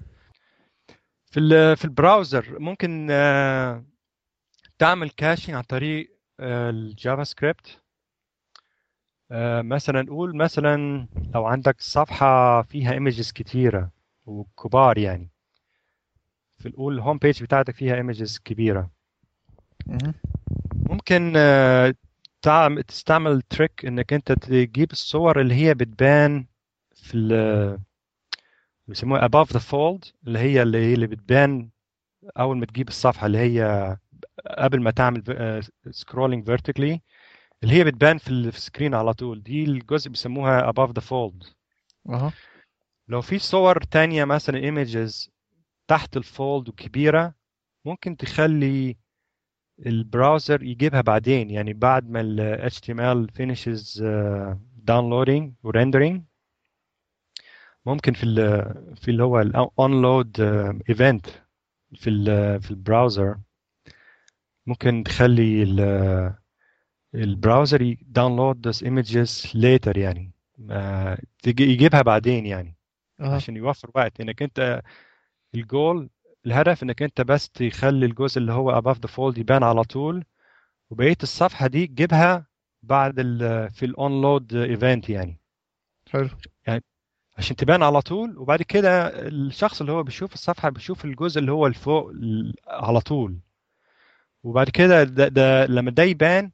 في ال- في البراوزر ممكن آه، تعمل كاشنج عن طريق آه، الجافا سكريبت آه، مثلا نقول مثلا لو عندك صفحة فيها ايمجز كتيرة وكبار يعني في نقول الهوم بيج بتاعتك فيها ايمجز كبيرة مهم. ممكن آه، تعم- تستعمل تريك انك انت تجيب الصور اللي هي بتبان في ال بيسموها above the fold اللي هي اللي هي اللي بتبان اول ما تجيب الصفحة اللي هي قبل ما تعمل سكرولينج vertically اللي هي بتبان في ال- في السكرين على طول دي الجزء بيسموها above the fold اها لو في صور تانية مثلا images تحت الفولد وكبيرة ممكن تخلي البراوزر يجيبها بعدين يعني بعد ما ال HTML finishes uh, downloading و rendering ممكن في ال في اللي هو ال onload uh, event في ال في البراوزر ممكن تخلي ال البراوزر داونلود those images later يعني آه، تجي- يجيبها بعدين يعني اها عشان يوفر وقت انك انت الجول الهدف انك انت بس تخلي الجزء اللي هو above the fold يبان على طول وبقية الصفحة دي تجيبها بعد ال في الاونلود ايفنت يعني حلو عشان تبان على طول وبعد كده الشخص اللي هو بيشوف الصفحة بيشوف الجزء اللي هو الفوق ال- على طول وبعد كده ده, ده لما ده يبان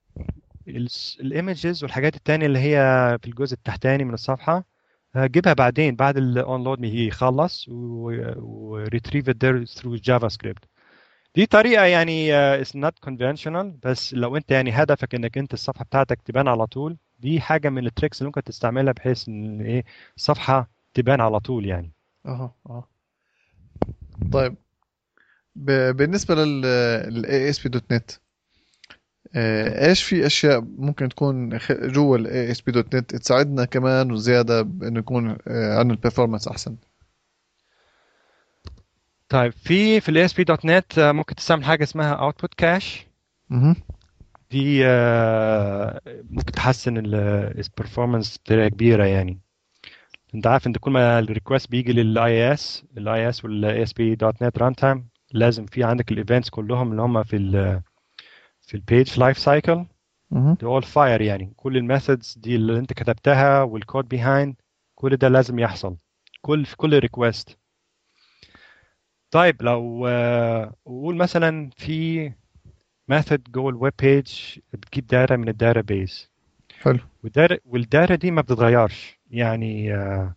الايمجز والحاجات التانية اللي هي في الجزء التحتاني من الصفحة هجيبها بعدين بعد الاونلود يخلص وريتريف there through جافا سكريبت دي طريقة يعني uh, it's not conventional بس لو انت يعني هدفك انك انت الصفحة بتاعتك تبان على طول دي حاجة من التريكس اللي ممكن تستعملها بحيث ان ايه الصفحة تبان على طول يعني اها اها طيب ب- بالنسبة لل لل ASP.NET آه، ايش في اشياء ممكن تكون خ- جوا ال ASP.NET تساعدنا كمان وزيادة بانه يكون آه، عندنا البرفورمانس احسن طيب في في ال ASP.NET آه، ممكن تستعمل حاجة اسمها output cache اها دي آه، ممكن تحسن البرفورمانس بطريقة كبيرة يعني انت عارف انت كل ما الريكوست بيجي للاي اس الاي اس والاي اس بي دوت نت ران تايم لازم في عندك الايفنتس كلهم اللي هم في ال في البيج لايف سايكل اها دي اول فاير يعني كل الميثودز دي اللي انت كتبتها والكود بيهايند كل ده لازم يحصل كل في كل ريكوست طيب لو آه، قول مثلا في ميثود جوه الويب بيج بتجيب داتا من الداتا بيز حلو والداتا والداتا دي ما بتتغيرش يعني آه،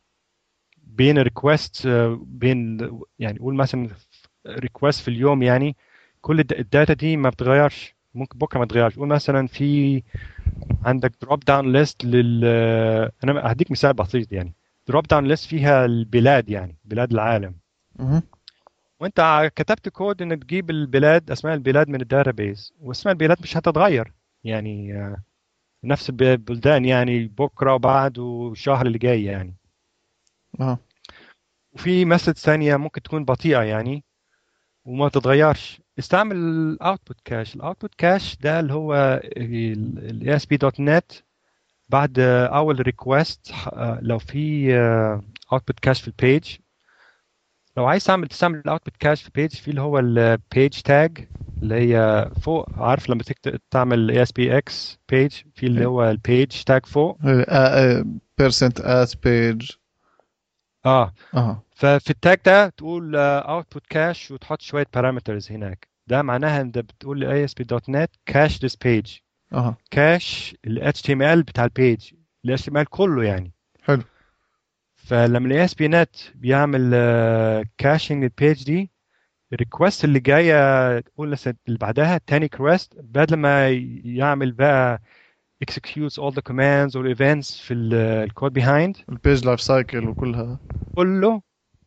بين ريكوست بين يعني قول مثلا ريكوست في اليوم يعني كل الد- الداتا دي ما بتتغيرش ممكن بكره ما تتغيرش قول مثلا في عندك دروب داون ليست لل انا هديك مثال بسيط يعني دروب داون ليست فيها البلاد يعني بلاد العالم اها وانت ع- كتبت كود انك تجيب البلاد اسماء البلاد من الداتابيز واسماء البلاد مش هتتغير يعني آه، نفس الب- البلدان يعني بكره وبعد والشهر اللي جاي يعني اها وفي مسج ثانية ممكن تكون بطيئة يعني وما تتغيرش استعمل الاوتبوت كاش الاوتبوت كاش ده اللي هو ال ASP.NET بعد اول ريكوست لو في اوتبوت كاش في البيج لو عايز تعمل تستعمل الاوتبوت كاش في بيج في اللي هو البيج تاج اللي هي فوق عارف لما تكتب تعمل ASPX بيج في اللي هو البيج تاج فوق بيرسنت ات بيج اه اها ففي التاج ده تقول اوتبوت كاش وتحط شويه بارامترز هناك ده معناها انت بتقول ل ASP.NET cache this page اها cache ال HTML بتاع البيج ال HTML كله يعني حلو فلما ال ASP.NET بيعمل كاشنج للبيج دي الريكوست اللي جايه تقول مثلا اللي بعدها تاني ريكوست بدل ما يعمل بقى executes all the commands or events في الكود behind البيج لايف سايكل وكلها كله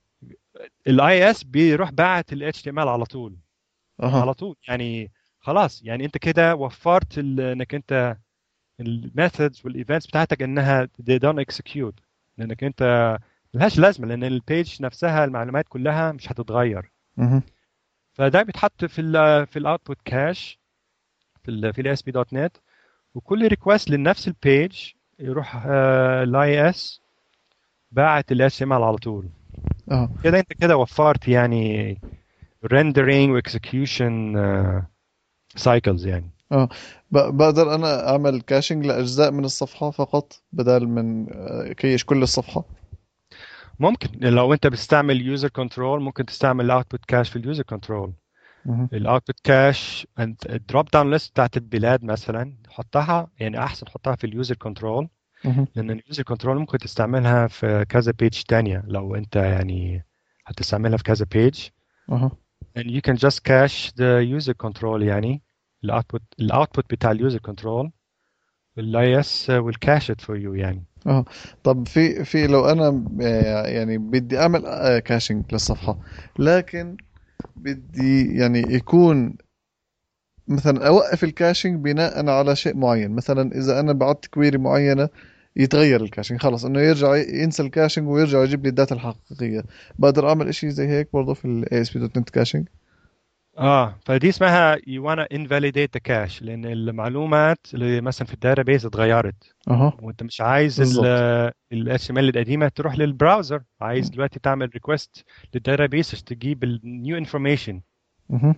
الاي اس بيروح باعت ال HTML على طول اها على طول يعني خلاص يعني انت كده وفرت ال- انك انت الميثودز والايفنتس بتاعتك انها they don't execute لانك انت ملهاش لازمه لان البيج نفسها المعلومات كلها مش هتتغير اها فده بيتحط في ال في الاوتبوت كاش في ال في الاس بي دوت نت وكل ريكوست لنفس البيج يروح الاي اس باعت ال HTML على طول اه كده انت كده وفرت يعني rendering و execution سايكلز يعني ب- بقدر انا اعمل كاشنج لاجزاء من الصفحه فقط بدل من آه، كيش كل الصفحه ممكن لو انت بتستعمل يوزر كنترول ممكن تستعمل الاوتبوت كاش في اليوزر كنترول مهم. الاوتبوت كاش الدروب داون ليست بتاعت البلاد مثلا حطها يعني احسن حطها في اليوزر كنترول مهم. لان اليوزر كنترول ممكن تستعملها في كذا بيج تانية لو انت يعني هتستعملها في كذا بيج اها and you can just cache the user control يعني الاوتبوت الاوتبوت بتاع اليوزر كنترول والاي اس will cache it for you يعني طب في في لو انا آه، يعني بدي اعمل آه، كاشنج للصفحه لكن بدي يعني يكون مثلا اوقف الكاشنج بناء على شيء معين مثلا اذا انا بعت كويري معينه يتغير الكاشنج خلص انه يرجع ينسى الكاشنج ويرجع يجيب لي الداتا الحقيقيه بقدر اعمل اشي زي هيك برضه في الاي اس بي دوت نت كاشنج اه فدي اسمها you wanna invalidate the cache لان المعلومات اللي مثلا في الداتابيز اتغيرت اها وانت مش عايز بالظبط. ال اتش ام ال القديمه تروح للبراوزر عايز دلوقتي تعمل ريكوست للداتابيس عشان تجيب النيو انفورميشن مهم.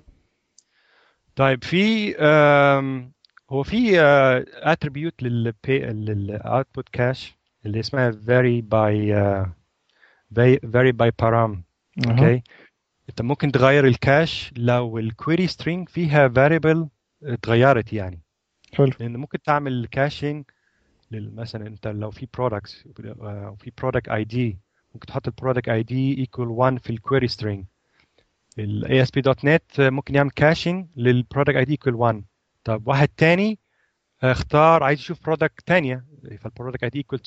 طيب في آم، هو في اتريبيوت للاوتبوت كاش اللي اسمها vary by آه، vary by param أها. اوكي انت ممكن تغير الكاش لو الكويري سترينج فيها variable اتغيرت يعني حلو لان ممكن تعمل كاشنج مثلا انت لو في برودكتس في برودكت اي دي ممكن تحط البرودكت اي دي ايكوال 1 في الكويري سترينج الاي اس بي دوت نت ممكن يعمل كاشنج للبرودكت اي دي ايكوال 1 طب واحد تاني اختار عايز يشوف برودكت تانية فالبرودكت اي دي ايكوال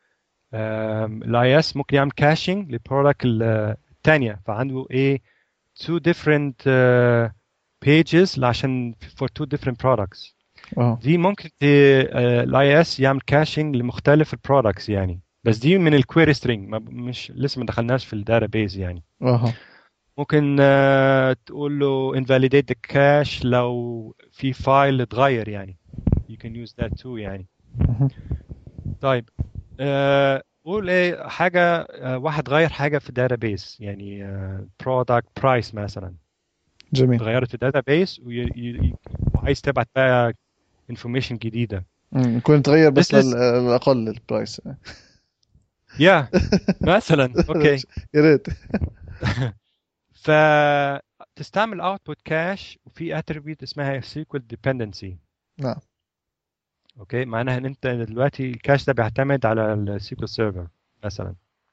2 الاي اس ممكن يعمل كاشنج للبرودكت الثانيه فعنده ايه two different uh, pages عشان for two different products اه دي ممكن الاي اس يعمل كاشنج لمختلف البرودكتس يعني بس دي من الكويري سترينج مش لسه ما دخلناش في الداتابيز يعني اها ممكن آه، تقول له invalidate the cache لو في فايل اتغير يعني you can use that too يعني مهم. طيب آه، قول ايه حاجة آه، واحد غير حاجة في الداتابيس يعني آه، product price مثلا جميل اتغيرت في الداتابيس وعايز تبعت بقى information جديدة مم. يكون تغير بس This is- لل- للاقل البرايس يا مثلا اوكي يا ريت فتستعمل output cache وفي attribute اسمها SQL dependency نعم اوكي معناها ان انت دلوقتي الكاش ده بيعتمد على السيكول سيرفر مثلا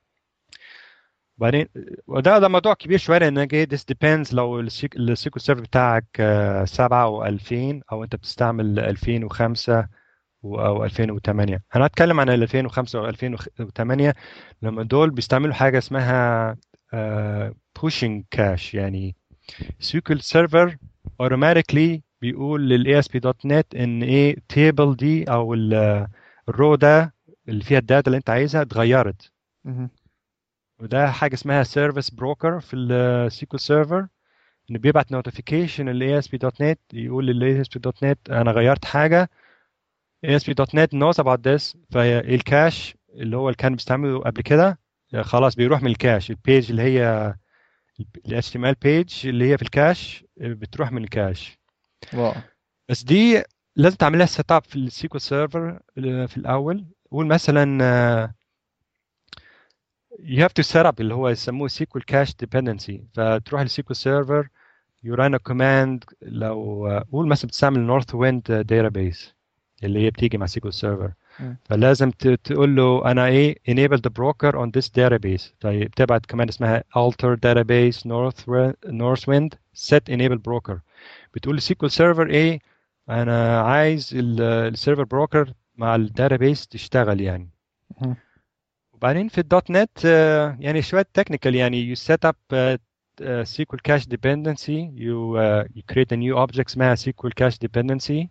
بعدين وده ده موضوع كبير شويه لان ايه this depends لو السيكول سيرفر بتاعك آه، 7 او 2000 او انت بتستعمل 2005 و- او 2008 انا هتكلم عن ال 2005 و 2008 لما دول بيستعملوا حاجه اسمها آه، pushing cache يعني سيكول سيرفر automatically بيقول لل ASP.NET ان ايه تيبل دي او ال- الرو ده اللي فيها الداتا اللي انت عايزها اتغيرت مهم. وده حاجه اسمها سيرفيس بروكر في السيكول سيرفر انه بيبعت نوتيفيكيشن لل ASP.NET يقول لل ASP.NET انا غيرت حاجه ASP.NET knows about this فالكاش اللي هو اللي كان بيستعمله قبل كده خلاص بيروح من الكاش البيج اللي هي ال HTML page اللي هي في الكاش بتروح من الكاش رائع بس دي لازم تعملها سيت اب في السيكول سيرفر في الاول قول مثلا آه، you have to set up اللي هو يسموه SQL cache dependency فتروح للسيكول سيرفر you run a command لو آه، قول مثلا بتستعمل north wind database اللي هي بتيجي مع سيكول سيرفر مم. فلازم ت- تقول له انا ايه enable the broker on this database طيب تبعت كمان اسمها alter database north north wind set enable broker بتقول لسيكول سيرفر ايه انا عايز السيرفر بروكر مع الداتابيس تشتغل يعني مهم. وبعدين في الدوت نت آه، يعني شويه تكنيكال يعني you set up uh, uh, SQL cache dependency you uh, you create a new object اسمها SQL cache dependency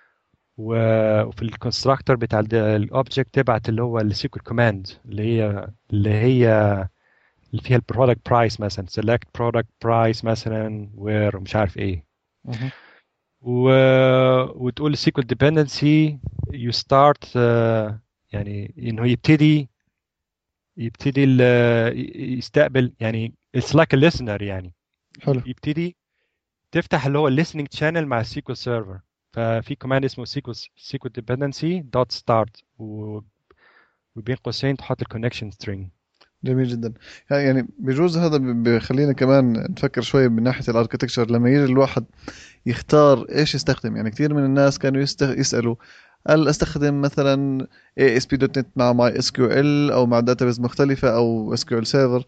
و- وفي الكونستراكتور بتاع الاوبجكت تبعت اللي هو السيكول كوماند اللي هي اللي هي اللي فيها البرودكت برايس مثلا select product price مثلا where مش عارف ايه مهم. و... وتقول السيكول ديبندنسي يو ستارت يعني انه يبتدي يبتدي ال- يستقبل يعني it's like a listener يعني حلو يبتدي تفتح اللي هو listening channel مع السيكوال سيرفر ففي كوماند اسمه سيكوال سيكوال dependency dot start و- وبين قوسين تحط الكونكشن string جميل جدا يعني بجوز هذا ب- بخلينا كمان نفكر شوي من ناحية الاركتكتشر لما يجي الواحد يختار ايش يستخدم يعني كثير من الناس كانوا يستخ... يسألوا هل استخدم مثلا ASP.NET مع ماي اس كيو ال او مع داتابيز مختلفة او اس كيو ال سيرفر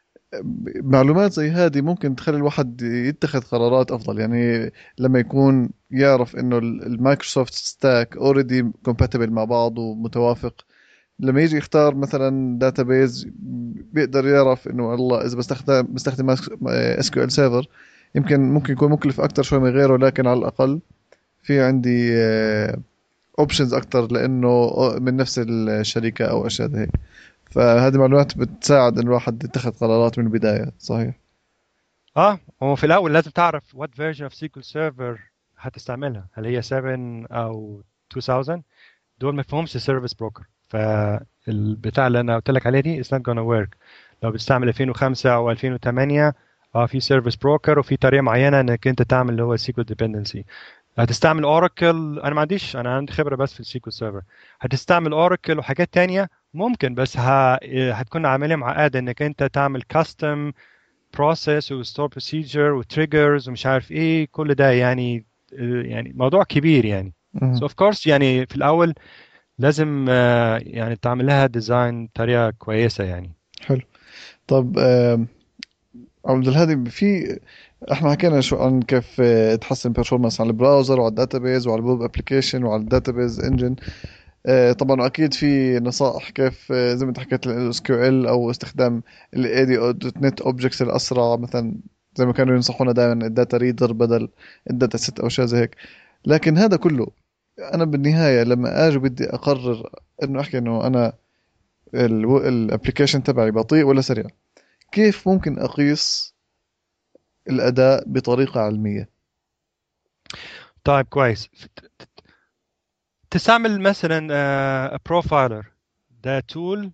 معلومات زي هذه ممكن تخلي الواحد يتخذ قرارات افضل يعني لما يكون يعرف انه ال- المايكروسوفت ستاك اوريدي كومباتبل مع بعض ومتوافق لما يجي يختار مثلا داتابيز بيقدر يعرف انه والله اذا بستخدم بستخدم اس كيو ال سيرفر يمكن ممكن يكون مكلف اكثر شوي من غيره لكن على الاقل في عندي اوبشنز اكثر لانه من نفس الشركه او اشياء زي هيك فهذه معلومات بتساعد ان الواحد يتخذ قرارات من البدايه صحيح اه هو في الاول لازم تعرف what version of SQL Server هتستعملها هل هي 7 او 2000 دول ما فيهمش سيرفيس بروكر فالبتاع اللي انا قلت لك عليه دي it's not gonna work لو بتستعمل 2005 او 2008 اه في سيرفيس بروكر وفي طريقه معينه انك انت تعمل اللي هو SQL dependency هتستعمل اوراكل انا ما عنديش انا عندي خبره بس في السيكول سيرفر هتستعمل اوراكل وحاجات تانية ممكن بس ه... هتكون عمليه معقده انك انت تعمل كاستم بروسيس وستور بروسيجر وتريجرز ومش عارف ايه كل ده يعني يعني موضوع كبير يعني مهم. so of course يعني في الاول لازم آه، يعني تعمل لها ديزاين بطريقه كويسه يعني حلو طب آم، عبد الهادي في احنا حكينا شو عن كيف آه، تحسن performance على البراوزر وعلى الداتابيز وعلى الويب ابلكيشن وعلى الداتابيز انجن طبعا اكيد في نصائح كيف آه، زي ما انت حكيت الاس كيو ال او استخدام الاي دي دوت نت اوبجكتس الاسرع مثلا زي ما كانوا ينصحونا دائما الداتا ريدر بدل الداتا سيت او شيء زي هيك لكن هذا كله انا بالنهايه لما اجي بدي اقرر انه احكي انه انا الابلكيشن تبعي بطيء ولا سريع كيف ممكن اقيس الاداء بطريقه علميه طيب كويس تستعمل مثلا بروفايلر ده تول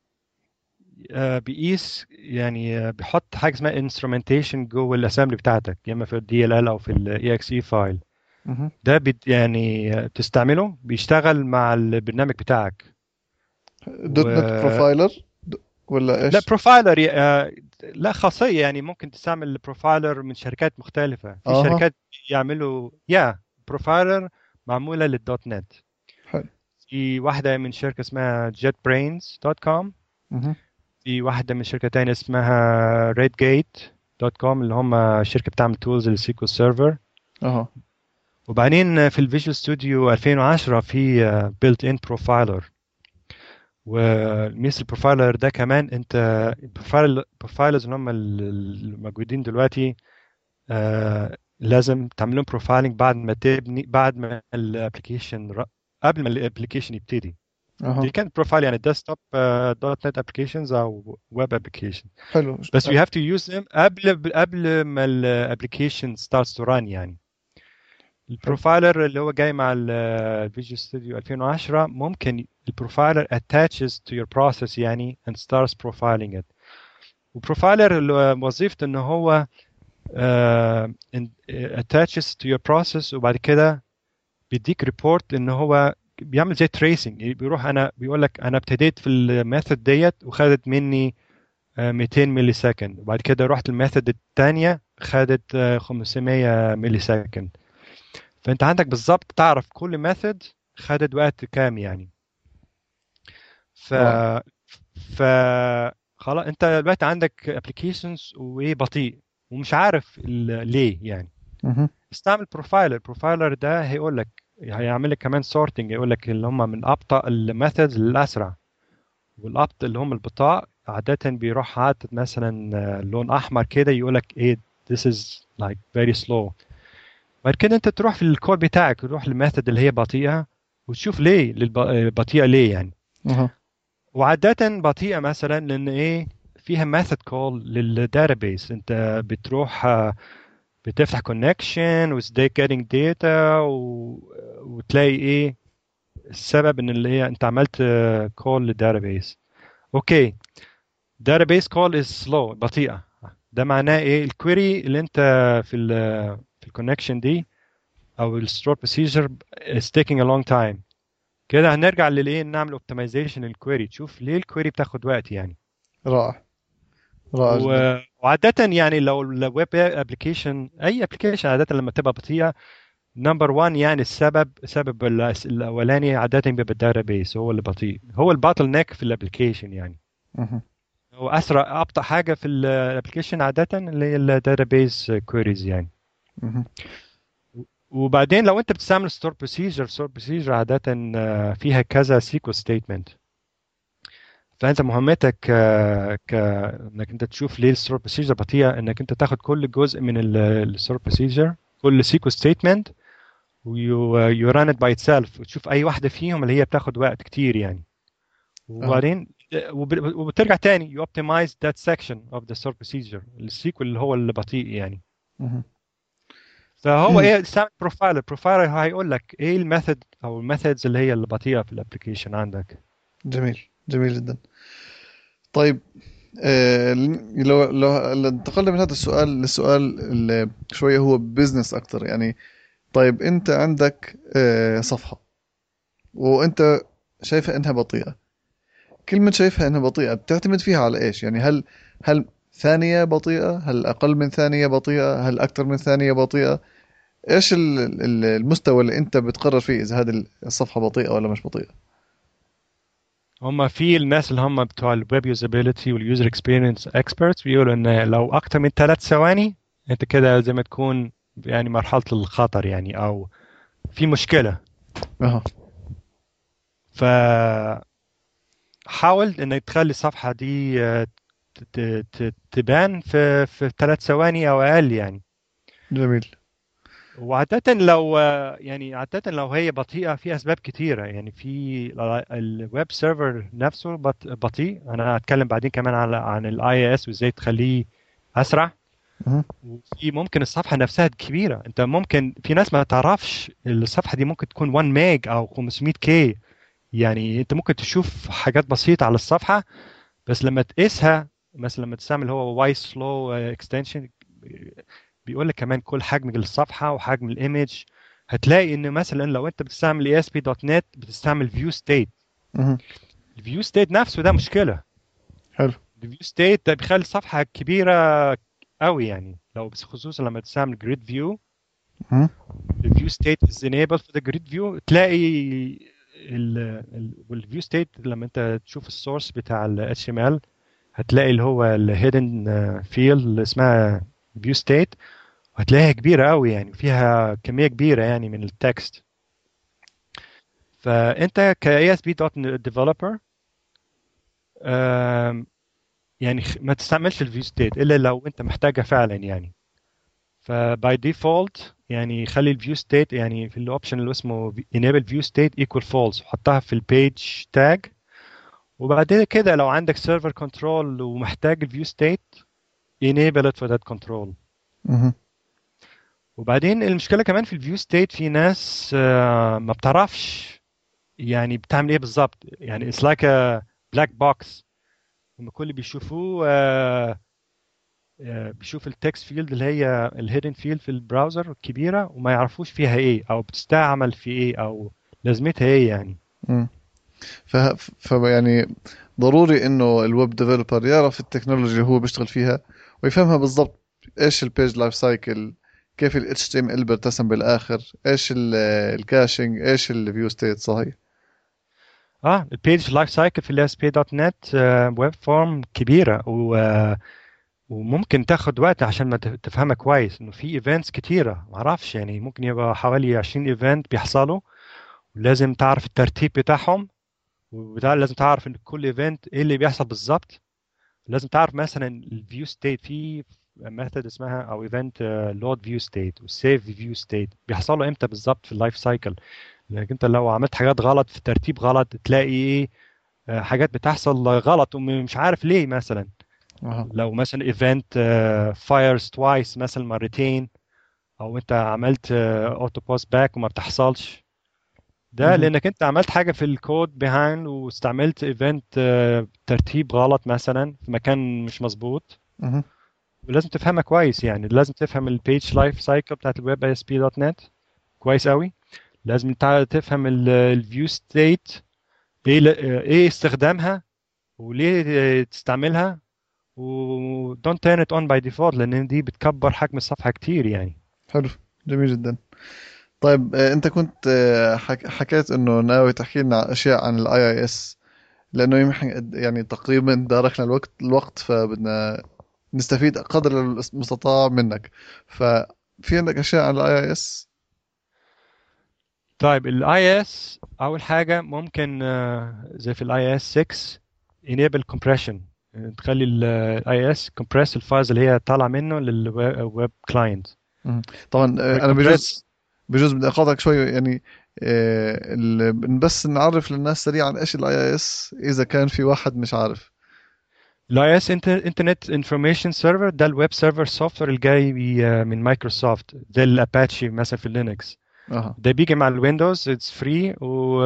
بيقيس يعني آه، بيحط حاجه اسمها انسترومنتيشن جوه الاسامبلي بتاعتك يا اما في الدي ال ال او في الاي اكس اي فايل مهم. ده بت يعني آه، تستعمله بيشتغل مع البرنامج بتاعك دوت و- نت بروفايلر د- ولا ايش لا بروفايلر ي- آه، لا خاصيه يعني ممكن تستعمل بروفايلر من شركات مختلفه في أها. شركات يعملوا يا بروفايلر معموله للدوت نت حلو. في واحده من شركه اسمها jetbrains.com مهم. في واحده من شركه تانية اسمها redgate.com اللي هم شركه بتعمل تولز للسيكول سيرفر اها وبعدين في الفيجوال ستوديو 2010 في بيلت ان بروفايلر وميزه البروفايلر ده كمان انت البروفايلرز اللي هم الموجودين دلوقتي آه، لازم تعمل لهم بروفايلنج بعد ما تبني بعد ما الابلكيشن قبل ما الابلكيشن يبتدي دي اها كانت بروفايل يعني ديسكتوب دوت نت ابلكيشنز او ويب ابلكيشن حلو بس we have to use them قبل قبل ما الابلكيشن starts to run يعني البروفايلر اللي هو جاي مع الفيجوال ستوديو 2010 ممكن البروفايلر attaches to your process يعني and starts profiling it وبروفايلر اللي هو وظيفته ان هو uh, in- attaches to your process وبعد كده بيديك ريبورت ان هو بيعمل زي تريسنج بيروح انا بيقول لك انا ابتديت في الميثود ديت وخدت مني آه، 200 ملي سكند وبعد كده رحت الميثود الثانيه خدت آه، 500 ملي سكند فانت عندك بالظبط تعرف كل ميثود خدت وقت كام يعني ف واو. ف خلاص انت دلوقتي عندك ابلكيشنز وايه بطيء ومش عارف ال- ليه يعني مهم. استعمل بروفايلر البروفايلر ده هيقول لك هيعمل لك كمان سورتنج يقول لك اللي هم من ابطا الميثودز للاسرع والابطا اللي هم البطاء عاده بيروح حاطط مثلا آه، لون احمر كده يقول لك ايه this is like very slow بعد كده انت تروح في الكود بتاعك تروح للميثود اللي هي بطيئه وتشوف ليه للب- بطيئه ليه يعني اها وعادة بطيئة مثلا لأن إيه فيها ميثود كول للداتابيس أنت بتروح آه، بتفتح كونكشن وازاي getting data و... وتلاقي إيه السبب إن اللي هي أنت عملت كول للداتابيس أوكي database call is slow بطيئة ده معناه ايه الكويري اللي انت في ال في الكونكشن دي او الستور بروسيجر is taking a long time كده هنرجع للايه نعمل اوبتمايزيشن للكويري تشوف ليه الكويري بتاخد وقت يعني رائع رائع جدا و... وعادة يعني لو الويب ابلكيشن اي ابلكيشن عادة لما تبقى بطيئة نمبر 1 يعني السبب السبب الأس- الاولاني عادة بيبقى الداتا بيس هو اللي بطيء هو الباتل نيك في الابلكيشن يعني مهم. هو اسرع ابطا حاجه في الابلكيشن عاده اللي هي الداتا بيس كويريز يعني مهم. وبعدين لو انت بتستعمل ستور بروسيجر ستور بروسيجر عاده آه، فيها كذا سيكول ستيتمنت فانت مهمتك آه، ك انك انت تشوف ليه الستور بروسيجر بطيئه انك انت تاخد كل جزء من الستور بروسيجر كل سيكول ستيتمنت ويو يو ران ات باي اتسيلف وتشوف اي واحده فيهم اللي هي بتاخد وقت كتير يعني وبعدين وب- وبترجع تاني يو اوبتمايز ذات سكشن اوف ذا ستور بروسيجر السيكول اللي هو اللي بطيء يعني مهم. فهو مم. ايه استعمل بروفايل البروفايل هيقول لك ايه الميثود او الميثودز اللي هي اللي بطيئه في الابلكيشن عندك جميل جميل جدا طيب آه، لو لو لو انتقلنا من هذا السؤال للسؤال اللي شوية هو بزنس أكتر يعني طيب أنت عندك آه، صفحة وأنت شايفها إنها بطيئة كلمة شايفها إنها بطيئة بتعتمد فيها على إيش يعني هل هل ثانية بطيئة هل أقل من ثانية بطيئة هل أكثر من ثانية بطيئة إيش ال- ال- المستوى اللي أنت بتقرر فيه إذا هذه الصفحة بطيئة ولا مش بطيئة هم في الناس اللي هم بتوع الويب يوزابيلتي واليوزر اكسبيرينس اكسبرتس بيقولوا ان لو اكتر من ثلاث ثواني انت كده زي ما تكون يعني مرحله الخطر يعني او في مشكله أها ف حاول انك تخلي الصفحه دي آه، ت- ت- ت- تبان في في ثلاث ثواني او اقل يعني جميل وعادة لو يعني عادة لو هي بطيئة في أسباب كتيرة يعني في الويب سيرفر نفسه بط- بطيء أنا هتكلم بعدين كمان على عن الاي اس وازاي تخليه أسرع مهم. وفي ممكن الصفحة نفسها كبيرة أنت ممكن في ناس ما تعرفش الصفحة دي ممكن تكون 1 ميج أو 500 كي يعني أنت ممكن تشوف حاجات بسيطة على الصفحة بس لما تقيسها مثلا لما تستعمل هو واي سلو اكستنشن بيقول لك كمان كل حجم الصفحه وحجم الايمج هتلاقي ان مثلا لو انت بتستعمل اي اس بي دوت نت بتستعمل فيو ستيت مهم. الفيو ستيت نفسه ده مشكله حلو الفيو ستيت ده بيخلي الصفحه كبيره قوي يعني لو بس خصوصا لما تستعمل جريد فيو مهم. الفيو ستيت از انيبل في ذا جريد فيو تلاقي الفيو ستيت لما انت تشوف السورس بتاع ال HTML هتلاقي اللي هو الهيدن فيلد اللي اسمها فيو ستيت وهتلاقيها كبيرة قوي يعني فيها كمية كبيرة يعني من التكست فأنت ك ASP.NET developer آم، يعني خ- ما تستعملش الفيو ستيت إلا لو أنت محتاجها فعلا يعني فباي ديفولت يعني خلي الفيو ستيت يعني في الاوبشن اللي اسمه enable view state equal false وحطها في البيج تاج وبعدين كده لو عندك سيرفر كنترول ومحتاج الفيو ستيت enable it for that control مهم. وبعدين المشكله كمان في الفيو ستيت في ناس آه، ما بتعرفش يعني بتعمل ايه بالظبط يعني it's like a black box هم كل اللي بيشوفوه آه، آه، بيشوف التكست فيلد اللي هي الهيدن فيلد في البراوزر الكبيره وما يعرفوش فيها ايه او بتستعمل في ايه او لازمتها ايه يعني مم. ف... ف يعني ضروري انه الويب ديفلوبر يعرف التكنولوجيا اللي هو بيشتغل فيها ويفهمها بالضبط ايش البيج لايف سايكل كيف ال HTML بيرتسم بالاخر ايش ال- الكاشنج ايش الفيو ستيت صحيح اه البيج لايف سايكل في الاس بي دوت نت ويب فورم كبيره و آه، وممكن تاخد وقت عشان ما تف- تفهمها كويس انه في ايفنتس كتيره ما اعرفش يعني ممكن يبقى حوالي 20 ايفنت بيحصلوا ولازم تعرف الترتيب بتاعهم ولازم تعرف ان كل ايفنت ايه اللي بيحصل بالظبط لازم تعرف مثلا الفيو ستيت في ميثود اسمها او ايفنت لود فيو ستيت والسيف فيو ستيت بيحصلوا امتى بالظبط في اللايف سايكل لانك انت لو عملت حاجات غلط في ترتيب غلط تلاقي ايه آه، حاجات بتحصل غلط ومش عارف ليه مثلا أها. لو مثلا ايفنت فايرز توايس مثلا مرتين او انت عملت اوتو بوست باك وما بتحصلش ده مهم. لانك انت عملت حاجه في الكود بيهايند واستعملت ايفنت ترتيب غلط مثلا في مكان مش مظبوط مهم. ولازم تفهمها كويس يعني لازم تفهم البيج لايف سايكل بتاعت الويب اي اس بي دوت نت كويس قوي لازم تع- تفهم الفيو ستيت ايه ل- ايه استخدامها وليه تستعملها و don't turn it on by default لان دي بتكبر حجم الصفحه كتير يعني حلو جميل جدا طيب آه، انت كنت آه، حك... حكيت انه ناوي تحكي لنا اشياء عن الاي اي اس لانه يمكن يعني تقريبا داركنا الوقت الوقت فبدنا نستفيد قدر المستطاع منك ففي عندك اشياء عن الاي اي اس طيب الاي اس اول حاجه ممكن آه، زي في الاي اس 6 enable compression آه، تخلي الاي اس compress الفايلز اللي هي طالعه منه للويب كلاينت طبعا آه، انا بجوز بجوز بدي اقاطعك شوي يعني آه، ال- بس نعرف للناس سريعا ايش الاي اي اس اذا كان في واحد مش عارف الاي اس انترنت انفورميشن سيرفر ده الويب سيرفر سوفت وير الجاي بي- من مايكروسوفت زي الاباتشي مثلا في لينكس اها ده بيجي مع الويندوز اتس فري و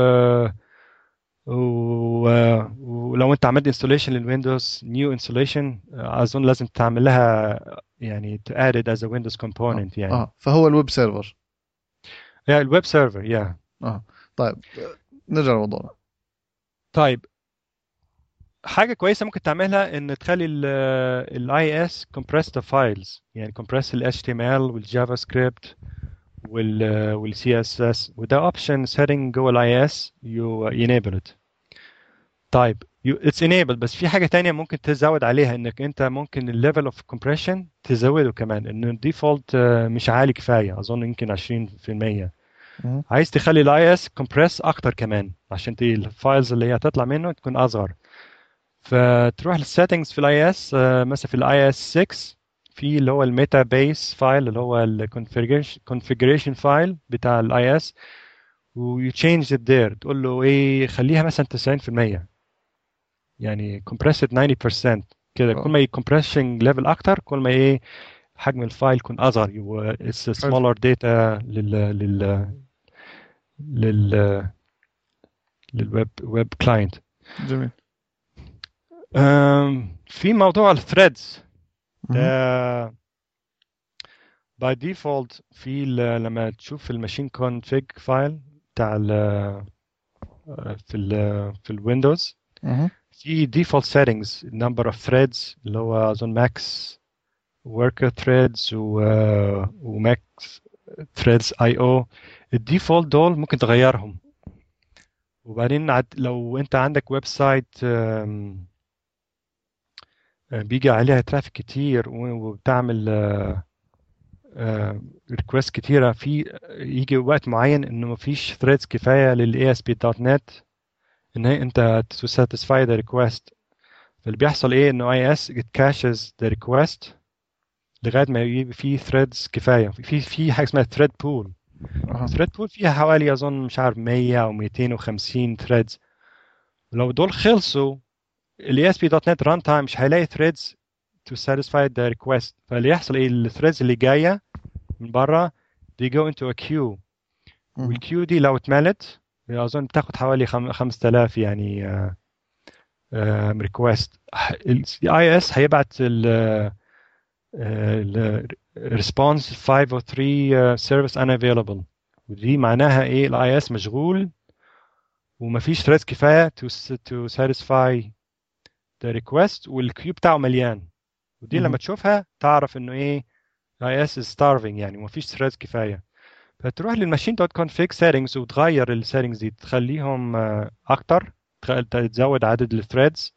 و ولو انت عملت انستوليشن للويندوز نيو انستوليشن اظن لازم تعمل لها يعني to add it as a Windows component يعني اه فهو الويب سيرفر يا الويب سيرفر يا اه طيب آه، نرجع لموضوعنا طيب حاجة كويسة ممكن تعملها ان تخلي ال IIS compress the files يعني compress ال HTML والجافا سكريبت وال وال CSS وده option setting جوه ال IIS you enable it طيب you, it's enabled بس في حاجة تانية ممكن تزود عليها انك انت ممكن ال level of compression تزوده كمان ان الديفولت مش عالي كفاية اظن يمكن 20% مهم. عايز تخلي الاي اس كومبريس اكتر كمان عشان ت- الفايلز اللي هي هتطلع منه تكون اصغر فتروح للسيتنجز في الاي اس مثلا في الاي اس 6 في اللي هو الميتا بيس فايل اللي هو الكونفيجريشن فايل بتاع الاي اس ويو تشينج ات ذير تقول له ايه خليها مثلا 90% يعني compress it 90% كده آه. كل ما الكومبريشن ليفل اكتر كل ما ايه حجم الفايل يكون اصغر يبقى اتس سمولر داتا لل لل لل للويب ويب كلاينت جميل في موضوع الثريدز مهم. ده باي ديفولت في ال- لما تشوف الماشين كونفيج فايل بتاع ال في ال في الويندوز مهم. في default settings number of threads اللي هو اظن max worker threads و و max threads IO الديفولت دول ممكن تغيرهم وبعدين عد- لو انت عندك ويب سايت آم، آه، بيجي عليها ترافيك كتير و- وبتعمل ريكوست كتيرة في يجي وقت معين انه مفيش threads كفاية لل ASP.NET ان هي انت to satisfy the request فاللي بيحصل ايه انه IIS it caches the request لغايه ما يبقى في threads كفايه في في حاجه اسمها thread pool أها. thread pool فيها حوالي اظن مش عارف 100 او 250 threads لو دول خلصوا ال ASP.NET runtime مش هيلاقي threads to satisfy the request فاللي يحصل ايه الثريدز اللي جايه من بره they go into a queue مهم. والكيو دي لو اتملت اظن بتاخد حوالي خم- 5000 يعني ريكوست الاي اس هيبعت ال ريسبونس 503 سيرفيس unavailable ودي معناها ايه الاي اس مشغول ومفيش ثريدز كفايه to s- to satisfy the request والكيو بتاعه مليان ودي مهم. لما تشوفها تعرف انه ايه اي اس is starving يعني ومفيش ثريدز كفايه فتروح للماشين دوت كونفيج سيتنجز وتغير السيتنجز دي تخليهم آه، اكتر تخ- تزود عدد الثريدز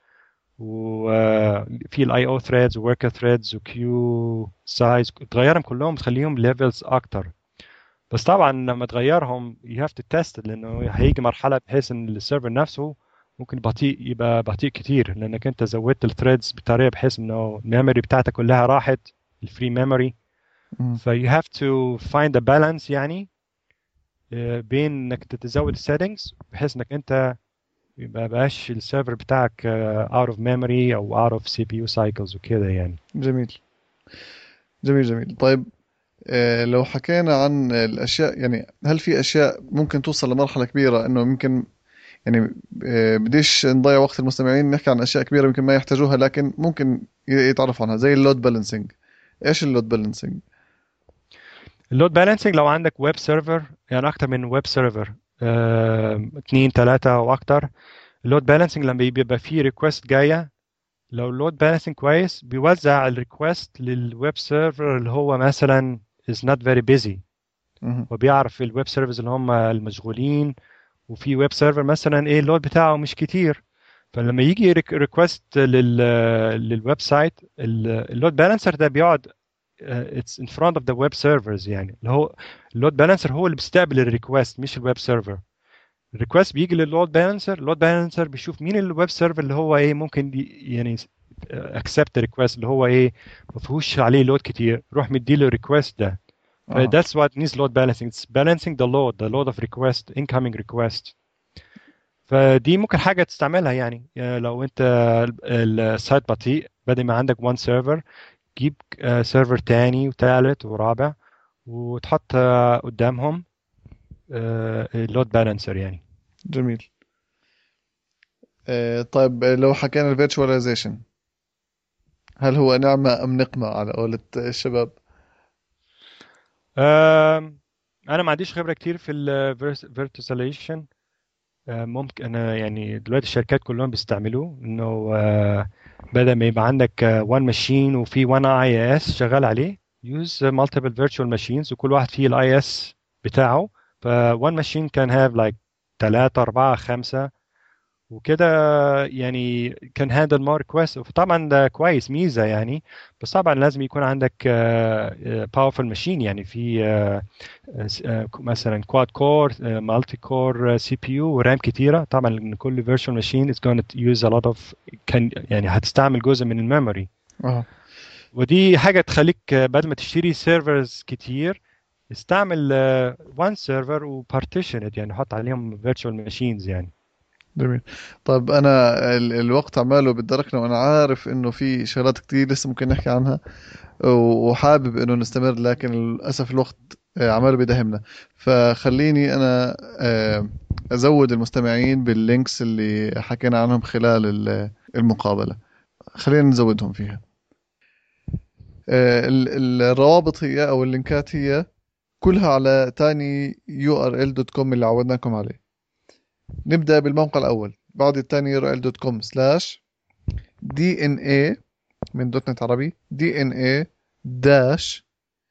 وفي الاي او ثريدز ووركر ثريدز وكيو سايز تغيرهم كلهم تخليهم ليفلز اكتر بس طبعا لما تغيرهم you have to test it لانه هيجي مرحله بحيث ان السيرفر نفسه ممكن بطيء يبقى بطيء كتير لانك انت زودت الثريدز بطريقه بحيث انه الميموري بتاعتك كلها راحت الفري ميموري مهم. ف you have to find a balance يعني آه، بين انك تتزود السيتنجز بحيث انك انت يبقى بقاش السيرفر بتاعك آه، out of memory او out of CPU cycles وكده يعني جميل جميل جميل طيب آه، لو حكينا عن الاشياء يعني هل في اشياء ممكن توصل لمرحله كبيره انه ممكن يعني آه، بديش نضيع وقت المستمعين نحكي عن اشياء كبيره يمكن ما يحتاجوها لكن ممكن يتعرفوا عنها زي اللود بالانسنج ايش اللود بالانسنج اللود بالانسنج لو عندك ويب سيرفر يعني اكتر من ويب سيرفر اثنين ثلاثه واكتر اللود بالانسنج لما بيبقى فيه ريكوست جايه لو اللود بالانسنج كويس بيوزع الريكوست للويب سيرفر اللي هو مثلا is not very busy مهم. وبيعرف الويب سيرفرز اللي هم المشغولين وفي ويب سيرفر مثلا ايه اللود بتاعه مش كتير فلما يجي ريكوست للويب سايت اللود بالانسر ده بيقعد اتس ان فرونت اوف ذا ويب سيرفرز يعني اللي هو اللود بالانسر هو اللي بيستقبل الريكوست مش الويب سيرفر الريكوست بيجي لللود بالانسر اللود بالانسر بيشوف مين الويب سيرفر اللي هو ايه ممكن ي- يعني اكسبت ريكوست اللي هو ايه ما فيهوش عليه لود كتير روح مديله الريكوست ده آه. that's what needs load balancing it's balancing the load the load of request incoming request فدي ممكن حاجة تستعملها يعني يعني لو انت ال- السايت بطيء بدل ما عندك one server جيب سيرفر تاني وثالث ورابع وتحط آه، قدامهم اللود بالانسر يعني جميل آه، طيب آه، لو حكينا الفيرتشواليزيشن هل هو نعمة أم نقمة على قولة الشباب؟ آم، انا ما عنديش خبرة كتير في الفيرتواليزيشن ممكن انا يعني دلوقتي الشركات كلهم بيستعملوه انه آه، بدل ما يبقى عندك وان ماشين وفي وان اي اس شغال عليه use multiple virtual machines وكل واحد فيه الاي اس بتاعه ف one machine can have like ثلاثة أربعة خمسة وكده يعني can handle more requests فطبعا ده كويس ميزة يعني بس طبعا لازم يكون عندك آه، آه، powerful machine يعني في آه، آه، مثلا كواد كور مالتي كور سي بي يو ورام كتيرة طبعا لأن كل virtual machine is going to use a lot of كان يعني هتستعمل جزء من الميموري اه ودي حاجة تخليك آه، بدل ما تشتري سيرفرز كتير استعمل آه، one server وبارتيشن يعني حط عليهم virtual machines يعني جميل طيب أنا ال- الوقت عماله بتدركنا وأنا عارف إنه في شغلات كتير لسه ممكن نحكي عنها وحابب إنه نستمر لكن للأسف الوقت آه، عماله بيداهمنا فخليني أنا آه، أزود المستمعين باللينكس اللي حكينا عنهم خلال ال- المقابلة خلينا نزودهم فيها آه، ال- ال- الروابط هي أو اللينكات هي كلها على تاني url.com اللي عودناكم عليه نبدأ بالموقع الأول بعد التاني url.com سلاش dna من دوت نت عربي dna داش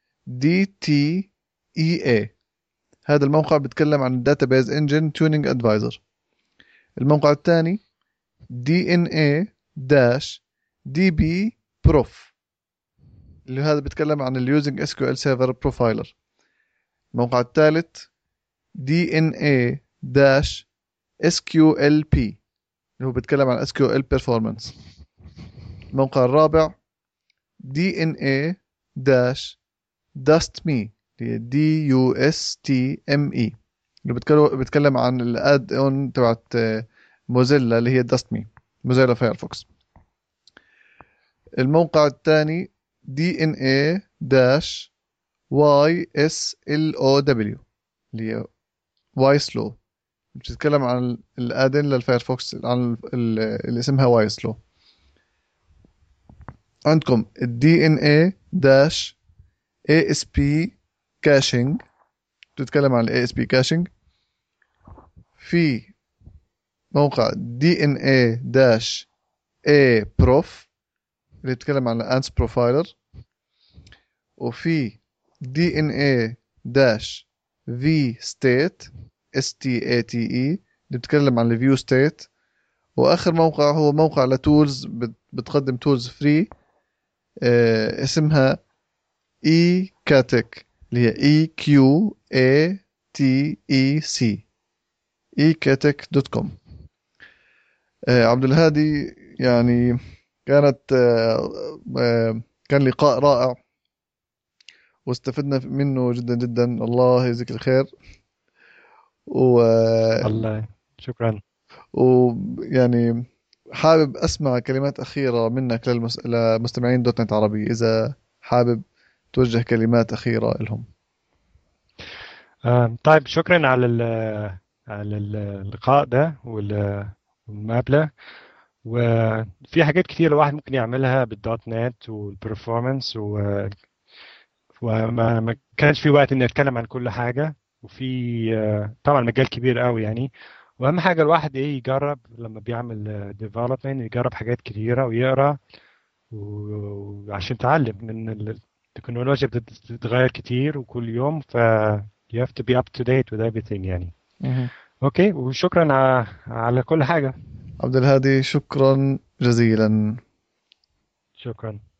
dtea هذا الموقع بيتكلم عن الداتابيز انجن تيونينج ادفايزر الموقع الثاني dna داش db بروف اللي هذا بيتكلم عن اليوزنج اس كيو ال سيرفر بروفايلر الموقع الثالث dna داش SQLP اللي هو بيتكلم عن SQL performance الموقع الرابع DNA dash dustme اللي هي D U S T M E اللي بيتكلم بيتكلم عن الاد اون تبعت موزيلا اللي هي dustme موزيلا فايرفوكس الموقع الثاني DNA dash YSLOW اللي هي YSLOW بتتكلم عن الادن للفايرفوكس عن ال- اللي اسمها وايسلو عندكم الدي ان اي داش اي اس بي كاشنج بتتكلم عن الاي اس بي كاشنج في موقع دي ان اي داش اي بروف اللي بيتكلم عن الانس بروفايلر وفي دي ان اي داش في ستيت اس تي اي تي اي اللي بتتكلم عن الفيو ستيت واخر موقع هو موقع لتولز بت- بتقدم تولز فري آه اسمها اي كاتك اللي هي اي كيو اي تي اي سي اي كاتك دوت كوم عبد الهادي يعني كانت آه آه كان لقاء رائع واستفدنا منه جدا جدا الله يجزيك الخير و الله شكرا ويعني حابب اسمع كلمات اخيره منك للمس... لمستمعين دوت نت عربي اذا حابب توجه كلمات أخيرة لهم آه، طيب شكرا على ال- على اللقاء ده وال- والمقابلة وفي حاجات كتير الواحد ممكن يعملها بالدوت نت والبرفورمانس و... وما ما كانش في وقت اني اتكلم عن كل حاجة وفي آه، طبعا مجال كبير قوي يعني واهم حاجة الواحد ايه يجرب لما بيعمل ديفلوبمنت يجرب حاجات كتيرة ويقرا و- وعشان يتعلم من التكنولوجيا بتتغير كتير وكل يوم ف you have to be up to date with everything يعني مهم. اوكي وشكرا ع- على كل حاجة عبد الهادي شكرا جزيلا شكرا